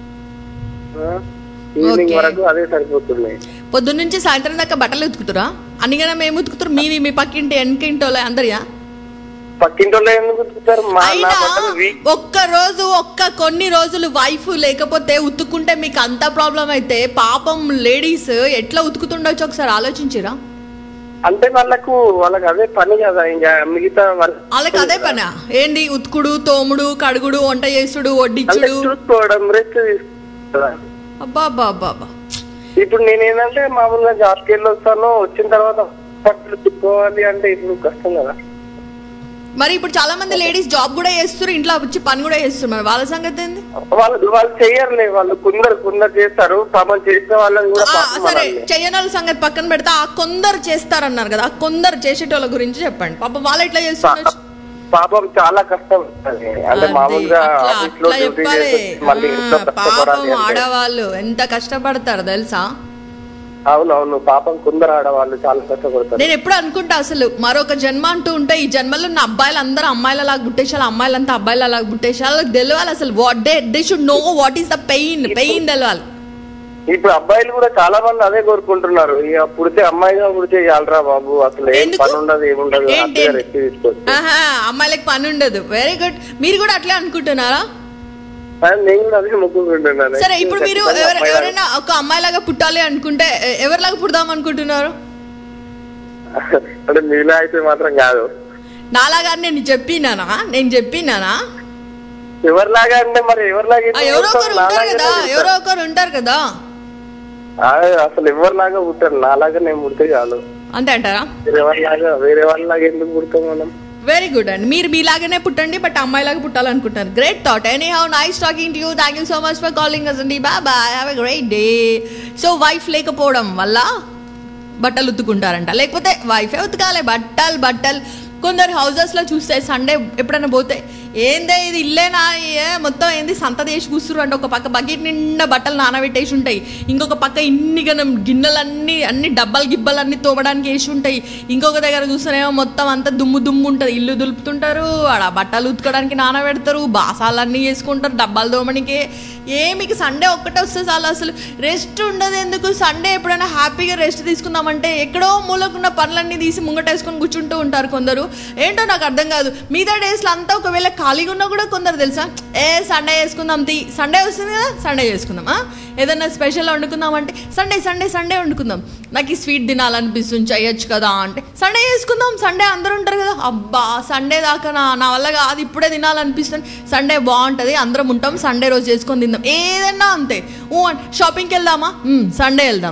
ఈవినింగ్ Okay. వరకు అదే సరిపోతుంది పొద్దున్న నుంచి సాయంత్రం దాకా బట్టలు ఉతుకుతురా అన్నిగా మేము ఉతుకుతారు మీవి మీ పక్కింటి వెనకింటోళ్ళ అందరియా పక్కింటోళ్ళు ఎందుకు ఉతుకుతారు మా నా అయినా బట్టలు వీక్ ఒక్క రోజు ఒక్క కొన్ని రోజులు వైఫ్ లేకపోతే ఉతుక్కుంటే మీకు అంత ప్రాబ్లం అయితే పాపం లేడీస్ ఎట్లా ఉతుకుతుండొచ్చు ఒకసారి ఆలోచించిరా అంటే వాళ్ళకు వాళ్ళకి అదే పని కదా ఇంకా మిగతా వాళ్ళ- వాళ్ళకి అదే పనా ఏంది ఉతుకుడు తోముడు కడుగుడు వంట చేసుడు అంటే వడ్డించుడు చూసుకోవడం రెస్ట్ తీసుకోవడం అబ్బా అబ్బా అబ్బా అబ్బా ఇప్పుడు నేను ఏంటంటే మామూలుగా జాబ్కి వెళ్ళి వస్తాను వచ్చిన తర్వాత బట్టలు ఉతుక్కోవాలి అంటే ఇప్పుడు కష్టం కదా మరి ఇప్పుడు చాలా మంది లేడీస్ జాబ్ కూడా చేస్తారు ఇంట్లో వచ్చి పని కూడా చేస్తారు మరి వాళ్ళ సంగతి ఏంది వాళ్ళు వాళ్ళు చెయ్యరులే వాళ్ళు కొందరు కొందరు చేస్తారు పాపం చేసిన వాళ్ళని కూడా ఆ, పాపం సరే అనాలి. చెయ్యని వాళ్ళ సంగతి పక్కన పెడితే ఆ కొందరు చేస్తారన్నారు కదా ఆ కొందరు చేసేటోళ్ళ గురించి చెప్పండి పాప వాళ్ళు ఎట్లా చేస్తుండొచ్చు పాపం చాలా కష్టం ఉంటది. అంటే అదే, మామూలుగా అట్లా ఆఫీస్ లో అట్లా డ్యూటీ చెప్పాలి చేసి మళ్ళీ ఇంట్లో ఆ, పాపం కష్టపడాలి అంటే ఆడవాళ్ళు ఎంత కష్టపడతారు తెలుసా అవునవును పాపం కొందరు ఆడవాళ్ళు చాలా కష్టపడతారు నేను ఎప్పుడు అనుకుంటా అసలు మరొక జన్మ అంటూ ఉంటే ఈ జన్మలో నా అబ్బాయిలు అందరూ అమ్మాయిల లాగా పుట్టేసాలి అమ్మాయిలంతా అబ్బాయిల లాగా పుట్టేసాలి వాళ్ళకి తెలియాలి అసలు what they they should know what is the pain pain తెలవాలి ఇప్పుడు అబ్బాయిలు కూడా చాలా మంది అదే కోరుకుంటున్నారు ఇక పుడితే అమ్మాయిగా పుడితే చాలరా బాబు అసలు ఏం ఎందుకు? పని ఉండదు ఏముండదు ఏంటి? హ్యాపీగా రెస్ట్ తీసుకోవచ్చు ఆహా అమ్మాయిలకి పని ఉండదు వెరీ గుడ్ మీరు కూడా అట్లే అనుకుంటున్నారా కానీ నేను కూడా అదే మొక్కుకుంటున్నాను సరే ఇప్పుడు మీరు ఖచ్చితంగా ఎవరు- అమ్మాయిలాగా- ఎవరైనా ఒక అమ్మాయిలాగా పుట్టాలి అనుకుంటే ఎ- ఎవరిలాగా పుడదాం అనుకుంటున్నారు అంటే మీలా అయితే మాత్రం కాదు నాలాగా నేను చెప్పినానా నేను చెప్పినానా ఎవరిలాగా అంటే మరి ఎవరిలాగా ఆ, ఎందుకు ఎవరో పుడతారు? ఒకరు ఉంటారు నాలాగానే కదా పుడతారు. ఎవరో ఒకరు ఉంటారు కదా ఆ, అసలు ఎవరిలాగా పుట్టారు నాలాగా నేను పుడితే చాలు అంతే అంటారా వేరే వాళ్ళలాగా వేరే వాళ్ళలాగా ఎందుకు పుడతాం మనం వెరీ గుడ్ అండి మీరు మీలాగానే పుట్టండి బట్ అమ్మాయిలాగా పుట్టాలనుకుంటారు great thought anyhow nice talking to you thank you so much for calling us అండి bye bye have a great day so wife లేకపోవడం వల్ల బట్టలు ఉతుకుంటారంట లేకపోతే వైఫే ఉతకాలి బట్టలు బట్టలు కొందరు హౌసెస్ లో చూస్తే సండే ఎప్పుడైనా పోతే ఏందే ఇది ఇల్లేనా ఏ మొత్తం ఏంది సంత చేసి కూస్తురు అంటే ఒక పక్క బకెట్ నిండా బట్టలు నానబెట్టేసి ఉంటాయి ఇంకొక పక్క ఇన్ని గనం గిన్నెలన్నీ అన్ని డబ్బాలు గిబ్బలు అన్ని తోమడానికి వేసి ఉంటాయి ఇంకొక దగ్గర చూస్తేనేమో మొత్తం అంతా దుమ్ము దుమ్ము ఉంటుంది ఇల్లు దులుపుతుంటారు ఆడ బట్టలు ఉతకడానికి నానబెడతారు బాసాలన్నీ వేసుకుంటారు డబ్బాలు తోమడానికి ఏమికి సండే ఒక్కటే వస్తే చాలు అసలు రెస్ట్ ఉండదు ఎందుకు సండే ఎప్పుడైనా హ్యాపీగా రెస్ట్ తీసుకుందామంటే ఎక్కడో మూలకున్న పనులన్నీ తీసి ముంగటేసుకొని కూర్చుంటూ ఉంటారు కొందరు ఏంటో నాకు అర్థం కాదు మిగతా డేస్లో అంతా ఒకవేళ ఖాళీగా ఉన్నా కూడా కొందరు తెలుసా ఏ సండే చేసుకుందాం తీ సండే వస్తుంది కదా సండే చేసుకుందాం ఆ? ఏదైనా స్పెషల్ వండుకుందాం అంటే సండే సండే సండే వండుకుందాం నాకు ఈ స్వీట్ తినాలనిపిస్తుంది చేయొచ్చు కదా అంటే సండే చేసుకుందాం సండే అందరూ ఉంటారు కదా అబ్బా సండే దాకా నా నా వల్ల కాదు ఇప్పుడే తినాలనిపిస్తుంది సండే బాగుంటుంది అందరం ఉంటాం సండే రోజు చేసుకొని తిందాం ఏదన్నా అంతే ఊ షాపింగ్కి వెళ్దామా మ్, సండే వెళ్దాం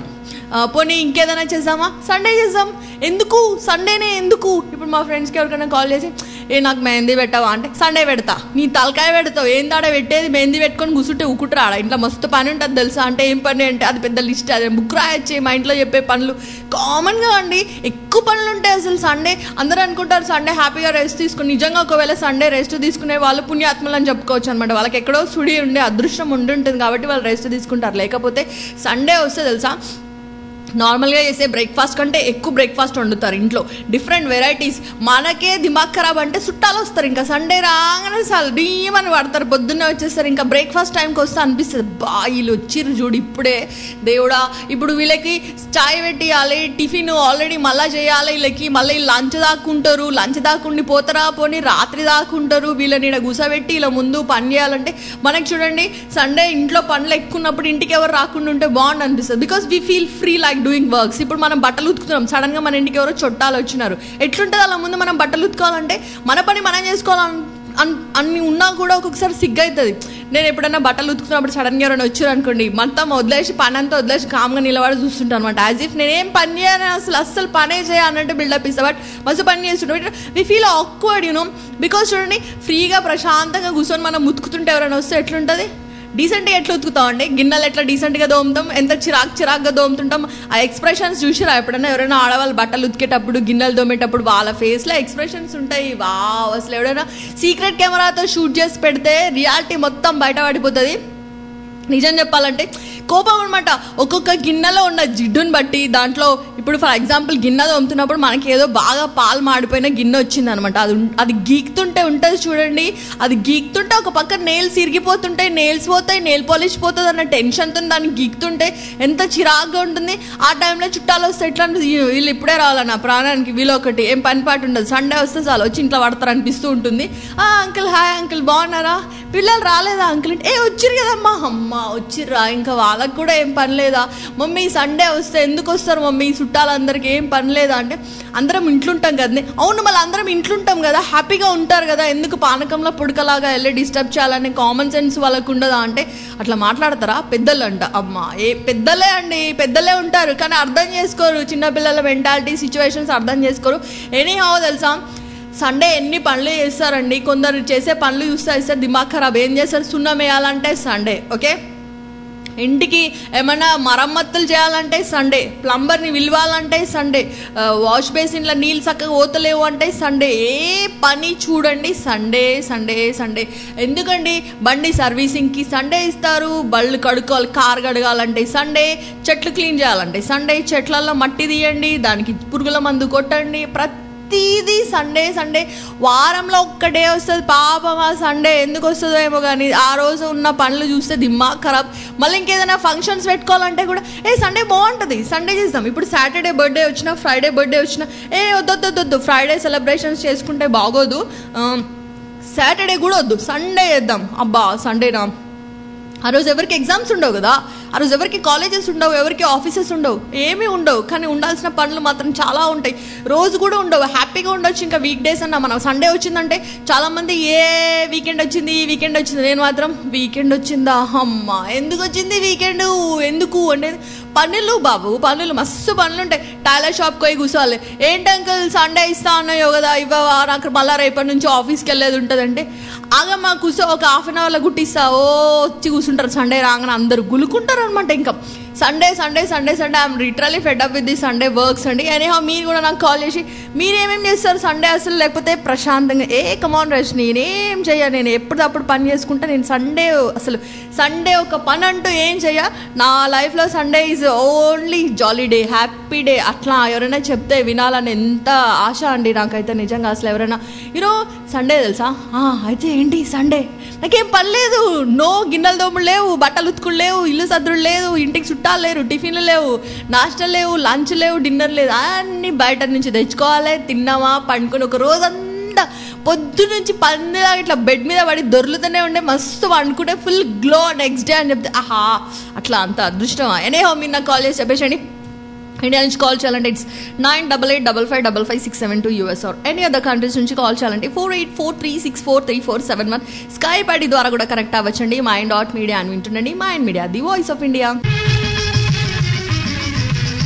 ఆ, పోనీ ఇంకేదైనా చేద్దామా సండే చేద్దాం ఎందుకు సండేనే ఎందుకు ఇప్పుడు మా ఫ్రెండ్స్కి ఎవరికైనా కాల్ చేసి ఏ నాకు మెహందీ పెట్టావా అంటే సండే పెడతా నీ తలకాయ పెడతావు ఏం తాడ పెట్టేది మెహందీ పెట్టుకొని కూర్చుంటే ఉక్కుట్రా ఆడ ఇంట్లో మస్తు పని ఉంటుంది తెలుసా అంటే ఏం పని అంటే అది పెద్ద లిస్ట్ అదే బుక్ రాయొచ్చి మా ఇంట్లో చెప్పే పనులు కామన్గా అండి ఎక్కువ పనులు ఉంటాయి అసలు సండే అందరూ అనుకుంటారు సండే హ్యాపీగా రెస్ట్ తీసుకుని నిజంగా ఒకవేళ సండే రెస్ట్ తీసుకునే వాళ్ళు పుణ్యాత్మలు అని చెప్పుకోవచ్చు అనమాట వాళ్ళకి ఎక్కడో సుడి ఉండే అదృష్టం ఉండి ఉంటుంది కాబట్టి వాళ్ళు రెస్ట్ తీసుకుంటారు లేకపోతే సండే వస్తే తెలుసా నార్మల్గా చేసే బ్రేక్ఫాస్ట్ కంటే ఎక్కువ బ్రేక్ఫాస్ట్ వండుతారు ఇంట్లో డిఫరెంట్ వెరైటీస్ మనకే దిమాగ్ ఖరాబ్ అంటే చుట్టాలు వస్తారు ఇంకా సండే రాగానే చాలు డీమని పడతారు పొద్దున్నే వచ్చేస్తారు ఇంకా బ్రేక్ఫాస్ట్ టైంకి వస్తే అనిపిస్తుంది బా వీళ్ళు వచ్చిర్రు చూడు ఇప్పుడే దేవుడా ఇప్పుడు వీళ్ళకి చాయ్ పెట్టియాలి టిఫిన్ ఆల్రెడీ మళ్ళీ చేయాలి వీళ్ళకి మళ్ళీ లంచ్ దాక్కుంటారు లంచ్ దాక్కుండి పోతారా పోని రాత్రి దాక్కుంటారు వీళ్ళని ఈడ కూసబెట్టి ఇలా ముందు పని చేయాలంటే మనకి చూడండి సండే ఇంట్లో పనులు ఎక్కువ ఉన్నప్పుడు ఇంటికి ఎవరు రాకుండా ఉంటే బాగుండు అనిపిస్తుంది because we feel free like doing works ఇప్పుడు మనం బట్టలు ఉతుకుతున్నాం సడన్ గా మన ఇంటికి ఎవరో చుట్టాలు వచ్చినారు ఎట్లుంటుంది అలా ముందు మనం బట్టలు ఉతుకోవాలంటే మన పని మనం చేసుకోవాలని అన్- అన్ని ఉన్నా కూడా ఒక్కొక్కసారి సిగ్గు అవుతుంది నేను ఎప్పుడైనా బట్టలు ఉతుకుతున్నప్పుడు సడన్గా ఎవరైనా వచ్చారు అనుకోండి మొత్తం వదిలేసి పని అంతా వదిలేసి కామ్గా నిలబడి చూస్తుంటాను అనమాట యాజ్ ఇఫ్ నేనేం పని చేయను అసలు అస్సలు పనే చేయ అన్నట్టు బిల్డప్ ఇస్తా బట్ మస్తు పని చేస్తుంటాం we feel awkward you know because చూడండి ఫ్రీగా ప్రశాంతంగా కూర్చొని మనం ఉతుకుతుంటే ఎవరైనా వస్తే ఎట్లుంటుంది డీసెంట్గా ఎట్లా ఉతుకుతాం అండి గిన్నెలు ఎట్లా డీసెంట్గా దోముతాం ఎంత చిరాక్ చిరాక్గా దోముతుంటాం ఆ ఎక్స్ప్రెషన్స్ చూసిరా ఎప్పుడైనా ఎవరైనా ఆడవాళ్ళు బట్టలు ఉతికేటప్పుడు గిన్నెలు దోమేటప్పుడు వాళ్ళ ఫేస్లో ఎక్స్ప్రెషన్స్ ఉంటాయి వా అసలు ఎవడైనా సీక్రెట్ కెమెరాతో షూట్ చేసి పెడితే రియాలిటీ మొత్తం బయటపడిపోతుంది నిజం చెప్పాలంటే కోపం అనమాట ఒక్కొక్క గిన్నెలో ఉన్న జిడ్డుని బట్టి దాంట్లో ఇప్పుడు ఫర్ ఎగ్జాంపుల్ గిన్నె తోముతున్నప్పుడు మనకి ఏదో బాగా పాలు మాడిపోయిన గిన్నె వచ్చింది అనమాట అది ఉం- అది గీక్తుంటే ఉంటుంది చూడండి అది గీక్తుంటే ఒక పక్క నెయిల్స్ ఇరిగిపోతుంటాయి నెయిల్స్ పోతాయి నెయిల్ పాలిష్ పోతుంది అన్న టెన్షన్తో దాన్ని గీక్తుంటే ఎంత చిరాగ్గా ఉంటుంది ఆ టైంలో చుట్టాలు వస్తే ఎట్లా అనిపిస్తుంది, "ఈ- వీళ్ళు ఇప్పుడే రావాలా నా ప్రాణానికి వీళ్ళు ఒకటి ఏం పని పాటు ఉండదు సండే వస్తే చాలు వచ్చి ఇంట్లో పడతారు అనిపిస్తూ ఉంటుంది ఆ అంకుల్ హాయ్ అంకుల్ బాగున్నారా పిల్లలు రాలేదా అంకుల్ అంటే ఏ వచ్చిర్రు కదమ్మా అమ్మ వచ్చిర్రా ఇంకా వాళ్ళకి కూడా ఏం పని లేదా మమ్మీ సండే వస్తే ఎందుకు వస్తారు మమ్మీ చుట్టాలందరికీ ఏం పని లేదా అంటే అందరం ఇంట్లుంటాం కదనే అవును మళ్ళీ అందరం ఇంట్లుంటాం కదా హ్యాపీగా ఉంటారు కదా ఎందుకు పానకంలో పుడకలాగా వెళ్ళి డిస్టర్బ్ చేయాలని కామన్ సెన్స్ వాళ్ళకు ఉండదా అంటే అట్లా మాట్లాడతారా పెద్దలు అంట అమ్మ ఏ పెద్దలే అండి పెద్దలే ఉంటారు కానీ అర్థం చేసుకోరు చిన్నపిల్లల మెంటాలిటీ సిచ్యువేషన్స్ అర్థం చేసుకోరు ఎనీ హౌ తెలుసా సండే ఎన్ని పనులు చేస్తారండి కొందరు చేసే పనులు చూస్తే ఇస్తే దిమాగ్ ఖరాబ్ ఏం చేస్తారు సున్నం వేయాలంటే సండే ఓకే ఇంటికి ఏమైనా మరమ్మతులు చేయాలంటే సండే ప్లంబర్ని పిలవాలంటే సండే ఆ, వాష్ బేసిన్లో నీళ్ళు చక్కగా ఓతలేవు అంటే సండే ఏ పని చూడండి సండే సండే సండే ఎందుకండి బండి సర్వీసింగ్కి సండే ఇస్తారు బళ్ళు కడుక్కోవాలి కార్ కడగాలంటే సండే చెట్లు క్లీన్ చేయాలంటే సండే చెట్లలో మట్టి తీయండి దానికి పురుగుల మందు కొట్టండి ప్రతి ప్రతిదీ సండే సండే వారంలో ఒక్క డే వస్తుంది పాపం ఆ సండే ఎందుకు వస్తుందో ఏమో కానీ ఆ రోజు ఉన్న పనులు చూస్తే దిమాగ్ ఖరాబ్ మళ్ళీ ఇంకేదైనా ఫంక్షన్స్ పెట్టుకోవాలంటే కూడా ఏ సండే బాగుంటుంది సండే చేద్దాం ఇప్పుడు సాటర్డే బర్త్డే వచ్చినా ఫ్రైడే బర్త్డే వచ్చినా ఏ వద్దొద్దు వద్దొద్దు ఫ్రైడే సెలబ్రేషన్స్ చేసుకుంటే బాగోదు సాటర్డే కూడా వద్దు సండే చేద్దాం అబ్బా సండేనా ఆ రోజు ఎవరికి ఎగ్జామ్స్ ఉండవు కదా ఆ రోజు ఎవరికి కాలేజెస్ ఉండవు ఎవరికి ఆఫీసెస్ ఉండవు ఏమీ ఉండవు కానీ ఉండాల్సిన పనులు మాత్రం చాలా ఉంటాయి రోజు కూడా ఉండవు హ్యాపీగా ఉండొచ్చు ఇంకా వీక్ డేస్ అన్న మనం సండే వచ్చిందంటే చాలామంది ఏ వీకెండ్ వచ్చింది ఈ వీకెండ్ వచ్చింది నేను మాత్రం వీకెండ్ వచ్చిందా అమ్మ ఎందుకు వచ్చింది వీకెండ్ ఎందుకు అంటే పనులు బాబు పనులు మస్తు పనులు ఉంటాయి టైలర్ షాప్కి పోయి కూర్చోవాలి ఏంటి అంకుల్ సండే ఇస్తా అన్నాయో కదా ఇవ్వవా నాకు మళ్ళీ రేపటి నుంచి ఆఫీస్కి వెళ్ళేది ఉంటుందంటే ఆగమ్మా కూర్చో ఒక హాఫ్ అన్ అవర్లో గుట్టిస్తా ఓ వచ్చి కూర్చుంటారు సండే రాగానే అందరు గులుకుంటారు అనమాట ఇంకా Sunday Sunday Sunday Sunday I'm literally fed up with the Sunday works అండి ఎనీహౌ మీరు కూడా నాకు కాల్ చేసి మీరు ఏమేం చేస్తారు సండే అసలు లేకపోతే ప్రశాంతంగా ఏ కమాన్ రష్ నేనేం చెయ్య నేను ఎప్పటికప్పుడు పని చేసుకుంటా నేను సండే అసలు సండే ఒక పని అంటూ ఏం చెయ్య నా లైఫ్లో Sunday is only jolly day happy day అట్లా ఎవరైనా చెప్తే వినాలని ఎంత ఆశ అండి నాకైతే నిజంగా అసలు ఎవరైనా యూనో సండే తెలుసా "ఆ, అయితే ఏంటి సండే నాకేం పని లేదు నో గిన్నెల దోములు లేవు బట్టలు ఉతుకులు లేవు ఇల్లు సద్దులు లేదు ఇంటికి చుట్టాలు లేరు టిఫిన్లు లేవు నాస్టల్ లేవు లంచ్ లేవు డిన్నర్ లేదు అన్నీ బయట నుంచి తెచ్చుకోవాలి తిన్నామా పండుకొని ఒక రోజంతా పొద్దు నుంచి పందిలా ఇట్లా బెడ్ మీద పడి దొర్లుతూనే ఉండే మస్తు వండుకుంటే ఫుల్ గ్లో నెక్స్ట్ డే అని చెప్తే ఆహా అట్లా అంత అదృష్టమా ఎనే హో మీరు నాకు కాల్ చేసి చెప్పేసండి ఇండియా నుంచి కాల్ చేయాలంటే it's nine double eight double five double five six seven two US or any other countries నుంచి కాల్ చేయాలంటే four eight four three six four three four seven one Skype ID ద్వారా కూడా connect అవ్వచ్చండి Mind dot Media అని వింటుండండి Mind Media the voice of India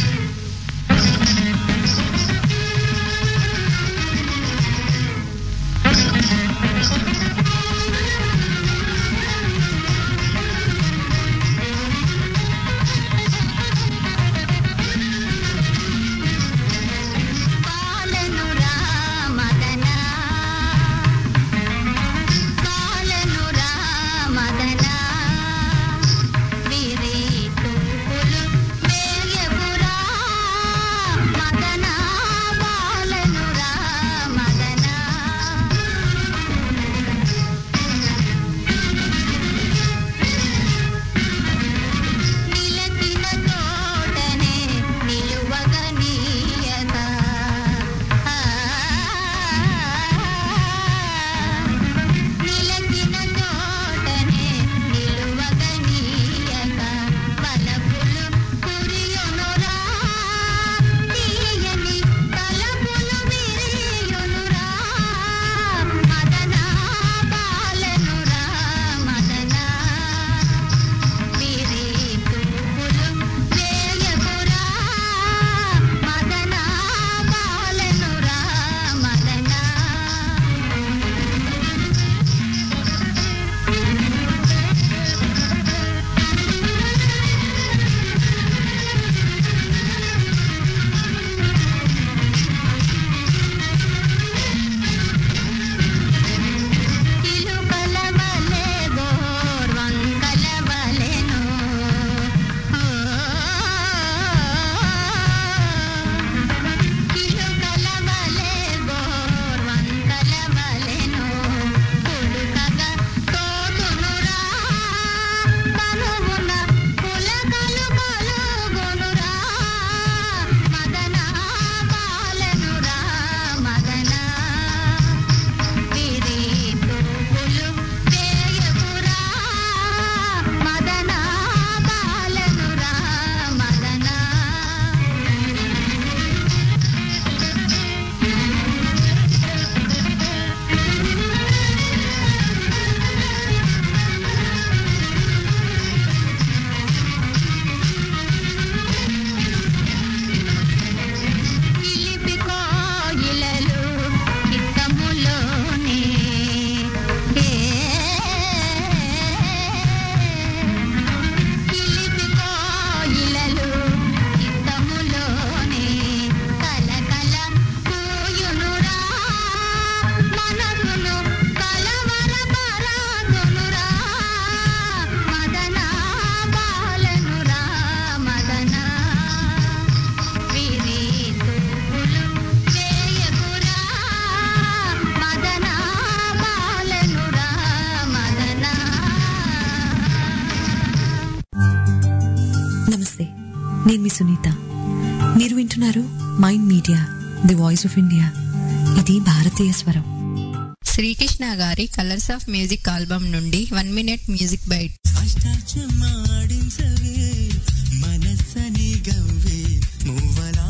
నేను మీ సునీత మీరు వింటున్నారు Mind Media the voice of India ఇది భారతీయ స్వరం శ్రీకృష్ణ గారి కలర్స్ ఆఫ్ మ్యూజిక్ ఆల్బమ్ నుండి వన్ మినిట్ మ్యూజిక్ బైట్ అష్టాచమాడించవే మనస్సని గవ్వే మువ్వలా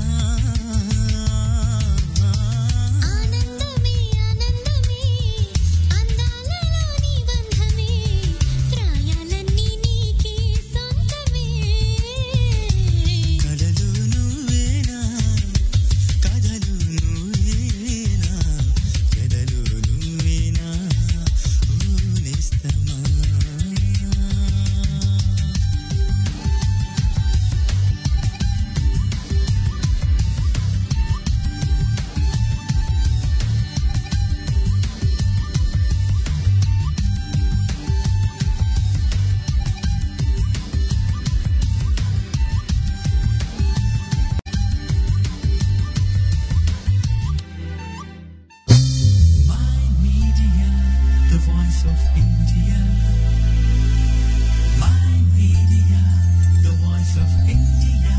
కలలు నువ్వేనా కథలు నువ్వేనా కథలు నువ్వేనా ఓ నేస్తమా Media, the voice of India. My media, the voice of India.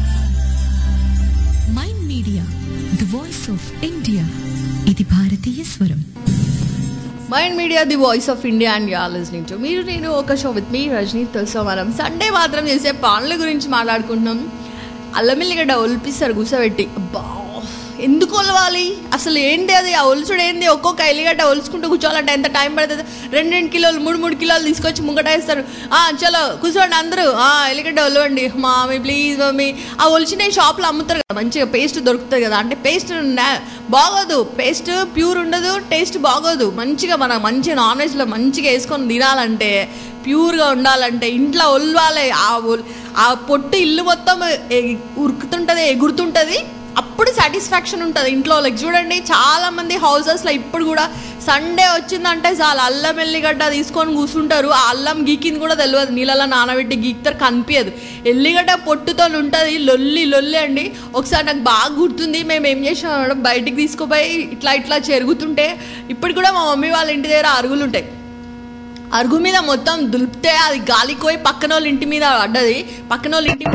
Mind Media the voice of India ఇది భారతీయ స్వరం Mind Media the voice of India and you listening to మీరు నేను ఒక షో విత్ మీ రజనీ తెలుసా మనం సండే మాత్రం చేసే పనుల గురించి మాట్లాడుకుంటున్నాం అల్లమిల్లిగడ్డ ఒలిపిస్తారు కూసబెట్టి అబ్బా ఎందుకు ఒలవాలి అసలు ఏంటి అది ఆ ఒలుచుడు ఏంది ఒక్కొక్క ఎల్లిగడ్డ ఒలుచుకుంటూ కూర్చోవాలంటే ఎంత టైం పడుతుంది రెండు రెండు కిలోలు మూడు మూడు కిలోలు తీసుకొచ్చి ముంగట వేస్తారు ఆ చలో కూర్చోండి అందరూ ఆ ఎల్లిగడ్డ ఒలవండి మామీ ప్లీజ్ మమ్మీ ఆ ఒలిచిన షాప్లో అమ్ముతారు కదా మంచిగా పేస్ట్ దొరుకుతుంది కదా అంటే పేస్ట్ బాగోదు పేస్ట్ ప్యూర్ ఉండదు టేస్ట్ బాగోదు మంచిగా మన మంచి నాన్ వెజ్లో మంచిగా వేసుకొని తినాలంటే ప్యూర్గా ఉండాలంటే ఇంట్లో ఒల్వాలి ఆ ఒల్ ఆ పొట్టు ఇల్లు మొత్తం ఎ- ఉరుకుతుంటుంది ఎగురుతుంటుంది అప్పుడు సాటిస్ఫాక్షన్ ఉంటుంది ఇంట్లో వాళ్ళకి చూడండి చాలా మంది హౌసెస్లో ఇప్పుడు కూడా సండే వచ్చిందంటే చాలా అల్లం ఎల్లిగడ్డ తీసుకొని కూర్చుంటారు ఆ అల్లం గీకింది కూడా తెలియదు నీళ్ళలో నానబెట్టి గీకుతారు కనిపించదు ఎల్లిగడ్డ పొట్టుతో ఉంటుంది లొల్లి లొల్లి అండి ఒకసారి నాకు బాగా గుర్తుంది మేము ఏం చేసాం బయటికి తీసుకుపోయి ఇట్లా ఇట్లా చెరుగుతుంటే ఇప్పుడు కూడా మా మమ్మీ వాళ్ళ ఇంటి దగ్గర అరుగులు ఉంటాయి అరుగు మీద మొత్తం దులిపితే అది గాలికి పోయి పక్కన వాళ్ళ ఇంటి మీద పడ్డది పక్కన వాళ్ళ ఇంటి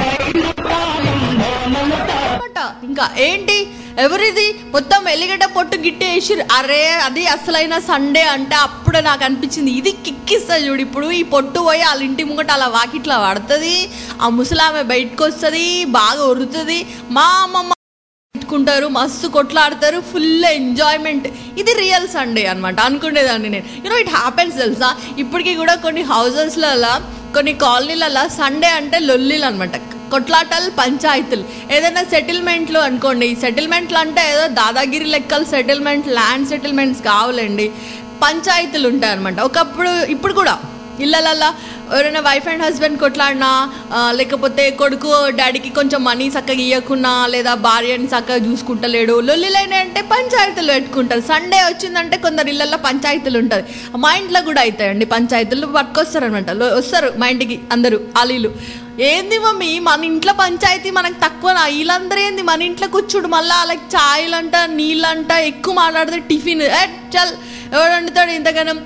అన్నమాట. ఇంకా ఏంటి ఎవరిది మొత్తం ఎల్లిగడ్డ పొట్టు గిట్టి వేసి అరే అది అసలైన సండే అంటే అప్పుడు నాకు అనిపించింది ఇది కిక్కిస్తా చూడు ఇప్పుడు ఈ పొట్టు పోయి వాళ్ళ ఇంటి ముంగట అలా వాకిట్లా పడుతుంది ఆ ముసలామె బయటకు వస్తుంది బాగా ఉరుతుంది మా అమ్మమ్మ పెట్టుకుంటారు మస్తు కొట్లాడతారు ఫుల్ ఎంజాయ్మెంట్ ఇది రియల్ సండే అనమాట అనుకునేదాన్ని నేను యూనో ఇట్ హ్యాపెన్స్ తెలుసా ఇప్పటికీ కూడా కొన్ని హౌసెస్లలో కొన్ని కాలనీలలో సండే అంటే లొల్లిలు అనమాట కొట్లాటలు పంచాయతీలు ఏదైనా సెటిల్మెంట్లు అనుకోండి సెటిల్మెంట్లు అంటే ఏదో దాదాగిరి లెక్కలు సెటిల్మెంట్ ల్యాండ్ సెటిల్మెంట్స్ కావాలండి పంచాయతీలు ఉంటాయి అనమాట ఒకప్పుడు ఇప్పుడు కూడా ఇళ్ళలల్లా ఎవరైనా వైఫ్ అండ్ హస్బెండ్ కొట్లాడినా ఆ, లేకపోతే కొడుకు డాడీకి కొంచెం మనీ చక్కగా ఇవ్వకున్నా లేదా భార్యని చక్కగా చూసుకుంటలేడు లొల్లిలైన అంటే పంచాయతీలు పెట్టుకుంటారు సండే వచ్చిందంటే కొందరు ఇళ్ళల్లో పంచాయతీలు ఉంటుంది మా ఇంట్లో కూడా అవుతాయండి పంచాయతీలు పట్టుకొస్తారు అనమాట వస్తారు మా ఇంటికి అందరూ ఆలీలు ఏంది మమ్మీ మన ఇంట్లో పంచాయతీ మనకు తక్కువ వీళ్ళందరూ ఏంది మన ఇంట్లో కూర్చుడు మళ్ళీ వాళ్ళకి ఛాయలంట నీళ్ళంట ఎక్కువ మాట్లాడితే టిఫిన్ ఏ, చల్ ఎవడు వండుతాడు ఇంతగానం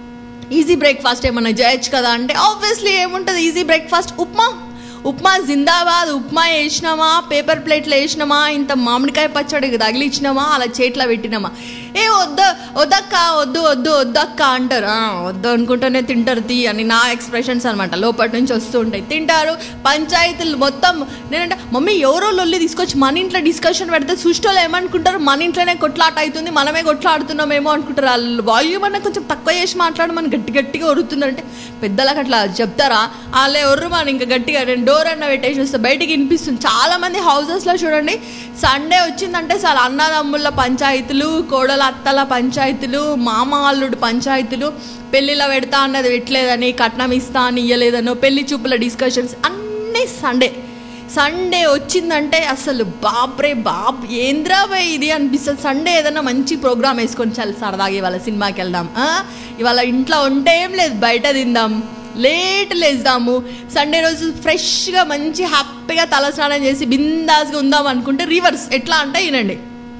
ఈజీ బ్రేక్ఫాస్ట్ ఏమన్నా చేయొచ్చు కదా అంటే ఆబ్వియస్లీ ఏముంటుంది ఈజీ బ్రేక్ఫాస్ట్ ఉప్మా ఉప్మా జిందాబాద్ ఉప్మా వేసినామా పేపర్ ప్లేట్లో వేసినామా ఇంత మామిడికాయ పచ్చడి తగిలిచ్చినామా అలా చేతిలో పెట్టినామా ఏ వద్దు వద్దక్క వద్దు వద్దు వద్దక్క అంటారు "ఆ, వద్దు అనుకుంటూనే తింటారు తీ అని నా ఎక్స్ప్రెషన్స్ అనమాట లోపటి నుంచి వస్తూ ఉంటాయి తింటారు పంచాయతీలు మొత్తం నేనంటే మమ్మీ ఎవరో లొల్లి తీసుకొచ్చి మన ఇంట్లో డిస్కషన్ పెడితే సుష్టోళ్ళు ఏమనుకుంటారు మన ఇంట్లోనే కొట్లాట అవుతుంది మనమే కొట్లాడుతున్నామేమో అనుకుంటారు వాళ్ళు వాల్యూమ్ అన్న కొంచెం తక్కువ చేసి మాట్లాడమని గట్టి గట్టిగా ఒరుతుందంటే పెద్దలకు అట్లా చెప్తారా వాళ్ళే ఒర్రు మన ఇంకా గట్టిగా నేను డోర్ అన్న పెట్టేసి వస్తే బయటికి వినిపిస్తుంది చాలా మంది హౌసెస్లో చూడండి సండే వచ్చిందంటే చాలా అన్నదమ్ముళ్ళ పంచాయతీలు కోడల అత్తల పంచాయతీలు మామ అల్లుడు పంచాయతీలు పెళ్ళిలో పెడతా అన్నది పెట్టలేదని కట్నం ఇస్తా అని ఇయ్యలేదనో పెళ్లి చూపుల డిస్కషన్స్ అన్నీ సండే సండే వచ్చిందంటే అసలు బాబ్రే బాబ్ ఏంద్రా బాయ్ ఇది అనిపిస్తుంది సండే ఏదైనా మంచి ప్రోగ్రామ్ వేసుకొని చాలా సరదాగా ఇవాళ సినిమాకి వెళ్దాం ఆ? ఇవాళ ఇంట్లో ఉంటే ఏం లేదు బయట తిందాం లేట్ లేద్దాము సండే రోజు ఫ్రెష్గా మంచి హ్యాపీగా తలస్నానం చేసి బిందాస్గా ఉందాం అనుకుంటే రివర్స్ ఎట్లా అంటే వినండి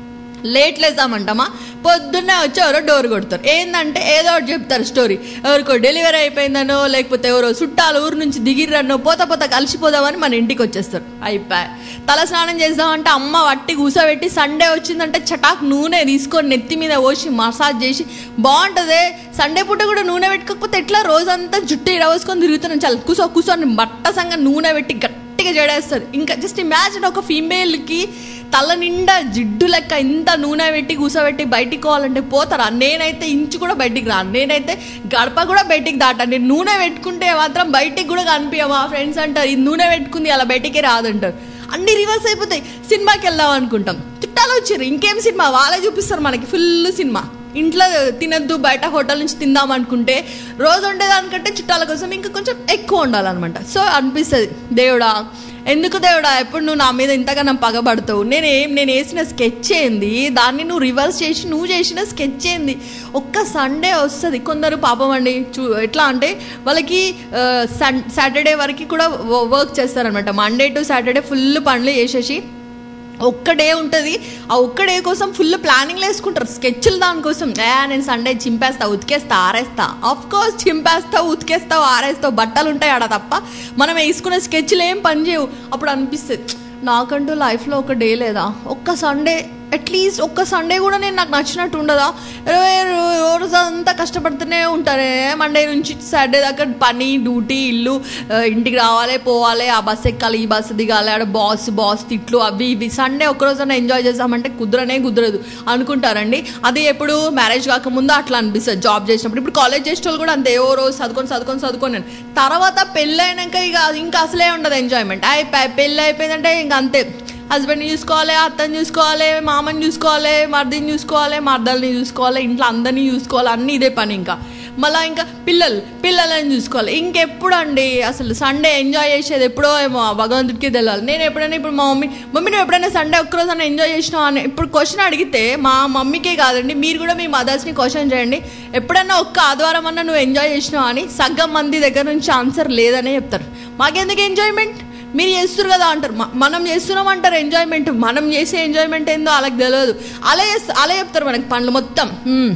లేట్ లేసామంటామా పొద్దున్నే వచ్చి ఎవరో డోర్ కొడతారు ఏంటంటే ఏదో ఒకటి చెప్తారు స్టోరీ ఎవరికో డెలివరీ అయిపోయిందనో లేకపోతే ఎవరో చుట్టాలు ఊరు నుంచి దిగిర్రనో పోత పోత కలిసిపోదామని మన ఇంటికి వచ్చేస్తారు అయిపోయి తల స్నానం చేద్దామంటే అమ్మ వట్టి కూసబెట్టి సండే వచ్చిందంటే చటాక్ నూనె తీసుకొని నెత్తి మీద పోసి మసాజ్ చేసి బాగుంటుంది సండే పూట కూడా నూనె పెట్టుకోకపోతే ఎట్లా రోజంతా జుట్టు ఇడవసుకొని తిరుగుతున్నాం చాలా కూసో కూర్చొని బట్ట సంగ నూనె పెట్టి గట్టిగా జడేస్తుంది ఇంకా జస్ట్ ఇమాజిన్ ఒక ఫీమేల్కి తల నిండా జిడ్డు లెక్క ఇంత నూనె పెట్టి కూసబెట్టి బయటికి పోవాలంటే పోతారా నేనైతే ఇంచు కూడా బయటికి రాను నేనైతే గడప కూడా బయటికి దాటాను నేను నూనె పెట్టుకుంటే మాత్రం బయటికి కూడా కనిపించ మా ఫ్రెండ్స్ అంటారు ఈ నూనె పెట్టుకుంది అలా బయటికి రాదంటారు అన్ని రివర్స్ అయిపోతాయి సినిమాకి వెళ్దాం అనుకుంటాం చుట్టాలు వచ్చారు ఇంకేం సినిమా వాళ్ళే చూపిస్తారు మనకి ఫుల్ సినిమా ఇంట్లో తినద్దు బయట హోటల్ నుంచి తిందాం అనుకుంటే రోజు ఉండేదానికంటే చుట్టాల కోసం ఇంకా కొంచెం ఎక్కువ ఉండాలన్నమాట సో అనిపిస్తుంది దేవుడా ఎందుకు దేవుడా ఎప్పుడు నువ్వు నా మీద ఇంతగా నా పగబడతావు నేను ఏం నేను వేసిన స్కెచ్ ఏంది దాన్ని నువ్వు రివర్స్ చేసి నువ్వు చేసిన స్కెచ్ ఏంది ఒక్క సండే వస్తుంది కొందరు పాపం అండి చూ ఎట్లా అంటే వాళ్ళకి సన్ సాటర్డే వరకు కూడా వర్క్ చేస్తారనమాట మండే టు సాటర్డే ఫుల్ పనులు చేసేసి ఒక్క డే ఉంటుంది ఆ ఒక్క డే కోసం ఫుల్ ప్లానింగ్లు వేసుకుంటారు స్కెచ్లు దానికోసం ఏ నేను సండే చింపేస్తా ఉతికేస్తా ఆరేస్తా ఆఫ్ కోర్స్ చింపేస్తావు ఉతికేస్తావు ఆరేస్తావు బట్టలు ఉంటాయి ఆడ తప్ప మనం వేసుకునే స్కెచ్లు ఏం పని చేయవు అప్పుడు అనిపిస్తుంది నాకంటూ లైఫ్లో ఒక డే లేదా ఒక్క సండే అట్లీస్ట్ ఒక్క సండే కూడా నేను నాకు నచ్చినట్టు ఉండదా ఇరవై రోజు అంతా కష్టపడుతూనే ఉంటారే మండే నుంచి సాటర్డే దాకా పని డ్యూటీ ఇల్లు ఆ, ఇంటికి రావాలి పోవాలి ఆ బస్ ఎక్కాలి ఈ బస్ దిగాలి ఆడ బాస్ బాస్ తిట్లు అవి ఇవి సండే ఒక్కరోజు ఎంజాయ్ చేద్దామంటే కుదరనే కుదరదు అనుకుంటారండి అది ఎప్పుడు మ్యారేజ్ కాకముందు అట్లా అనిపిస్తుంది జాబ్ చేసినప్పుడు ఇప్పుడు కాలేజ్ చేసే వాళ్ళు కూడా అంతే ఏ రోజు చదువుకొని చదువుకొని చదువుకొని అని. తర్వాత పెళ్ళి అయినాక ఇక ఇంకా అసలే ఉండదు ఎంజాయ్మెంట్ అయిపోయి పెళ్ళి అయిపోయిందంటే ఇంకా అంతే హస్బెండ్ని చూసుకోవాలి అత్తని చూసుకోవాలి మామని చూసుకోవాలి మర్దిని చూసుకోవాలి మర్దల్ని చూసుకోవాలి ఇంట్లో అందరినీ చూసుకోవాలి అన్నీ ఇదే పని ఇంకా మళ్ళీ ఇంకా పిల్లలు పిల్లలని చూసుకోవాలి ఇంకెప్పుడు అండి అసలు సండే ఎంజాయ్ చేసేది ఎప్పుడో ఏమో ఆ భగవంతుడికి తెలియాలి నేను ఎప్పుడైనా ఇప్పుడు మా మమ్మీ మమ్మీ నువ్వు ఎప్పుడైనా సండే ఒక్కరోజు అన్న ఎంజాయ్ చేసినావు అని ఇప్పుడు క్వశ్చన్ అడిగితే మా మమ్మీకే కాదండి మీరు కూడా మీ మదర్స్ని క్వశ్చన్ చేయండి ఎప్పుడన్నా ఒక్క ఆదివారం అన్న నువ్వు ఎంజాయ్ చేసినావు అని సగ్గం మంది దగ్గర నుంచి ఆన్సర్ లేదనే చెప్తారు మాకెందుకు ఎంజాయ్మెంట్ మీరు చేస్తారు కదా అంటారు మ- మనం చేస్తున్నాం అంటారు ఎంజాయ్మెంట్ మనం చేసే ఎంజాయ్మెంట్ ఏందో వాళ్ళకి తెలియదు అలా చేస్తా అలా చెప్తారు మనకి పనులు మొత్తం హ్మ్.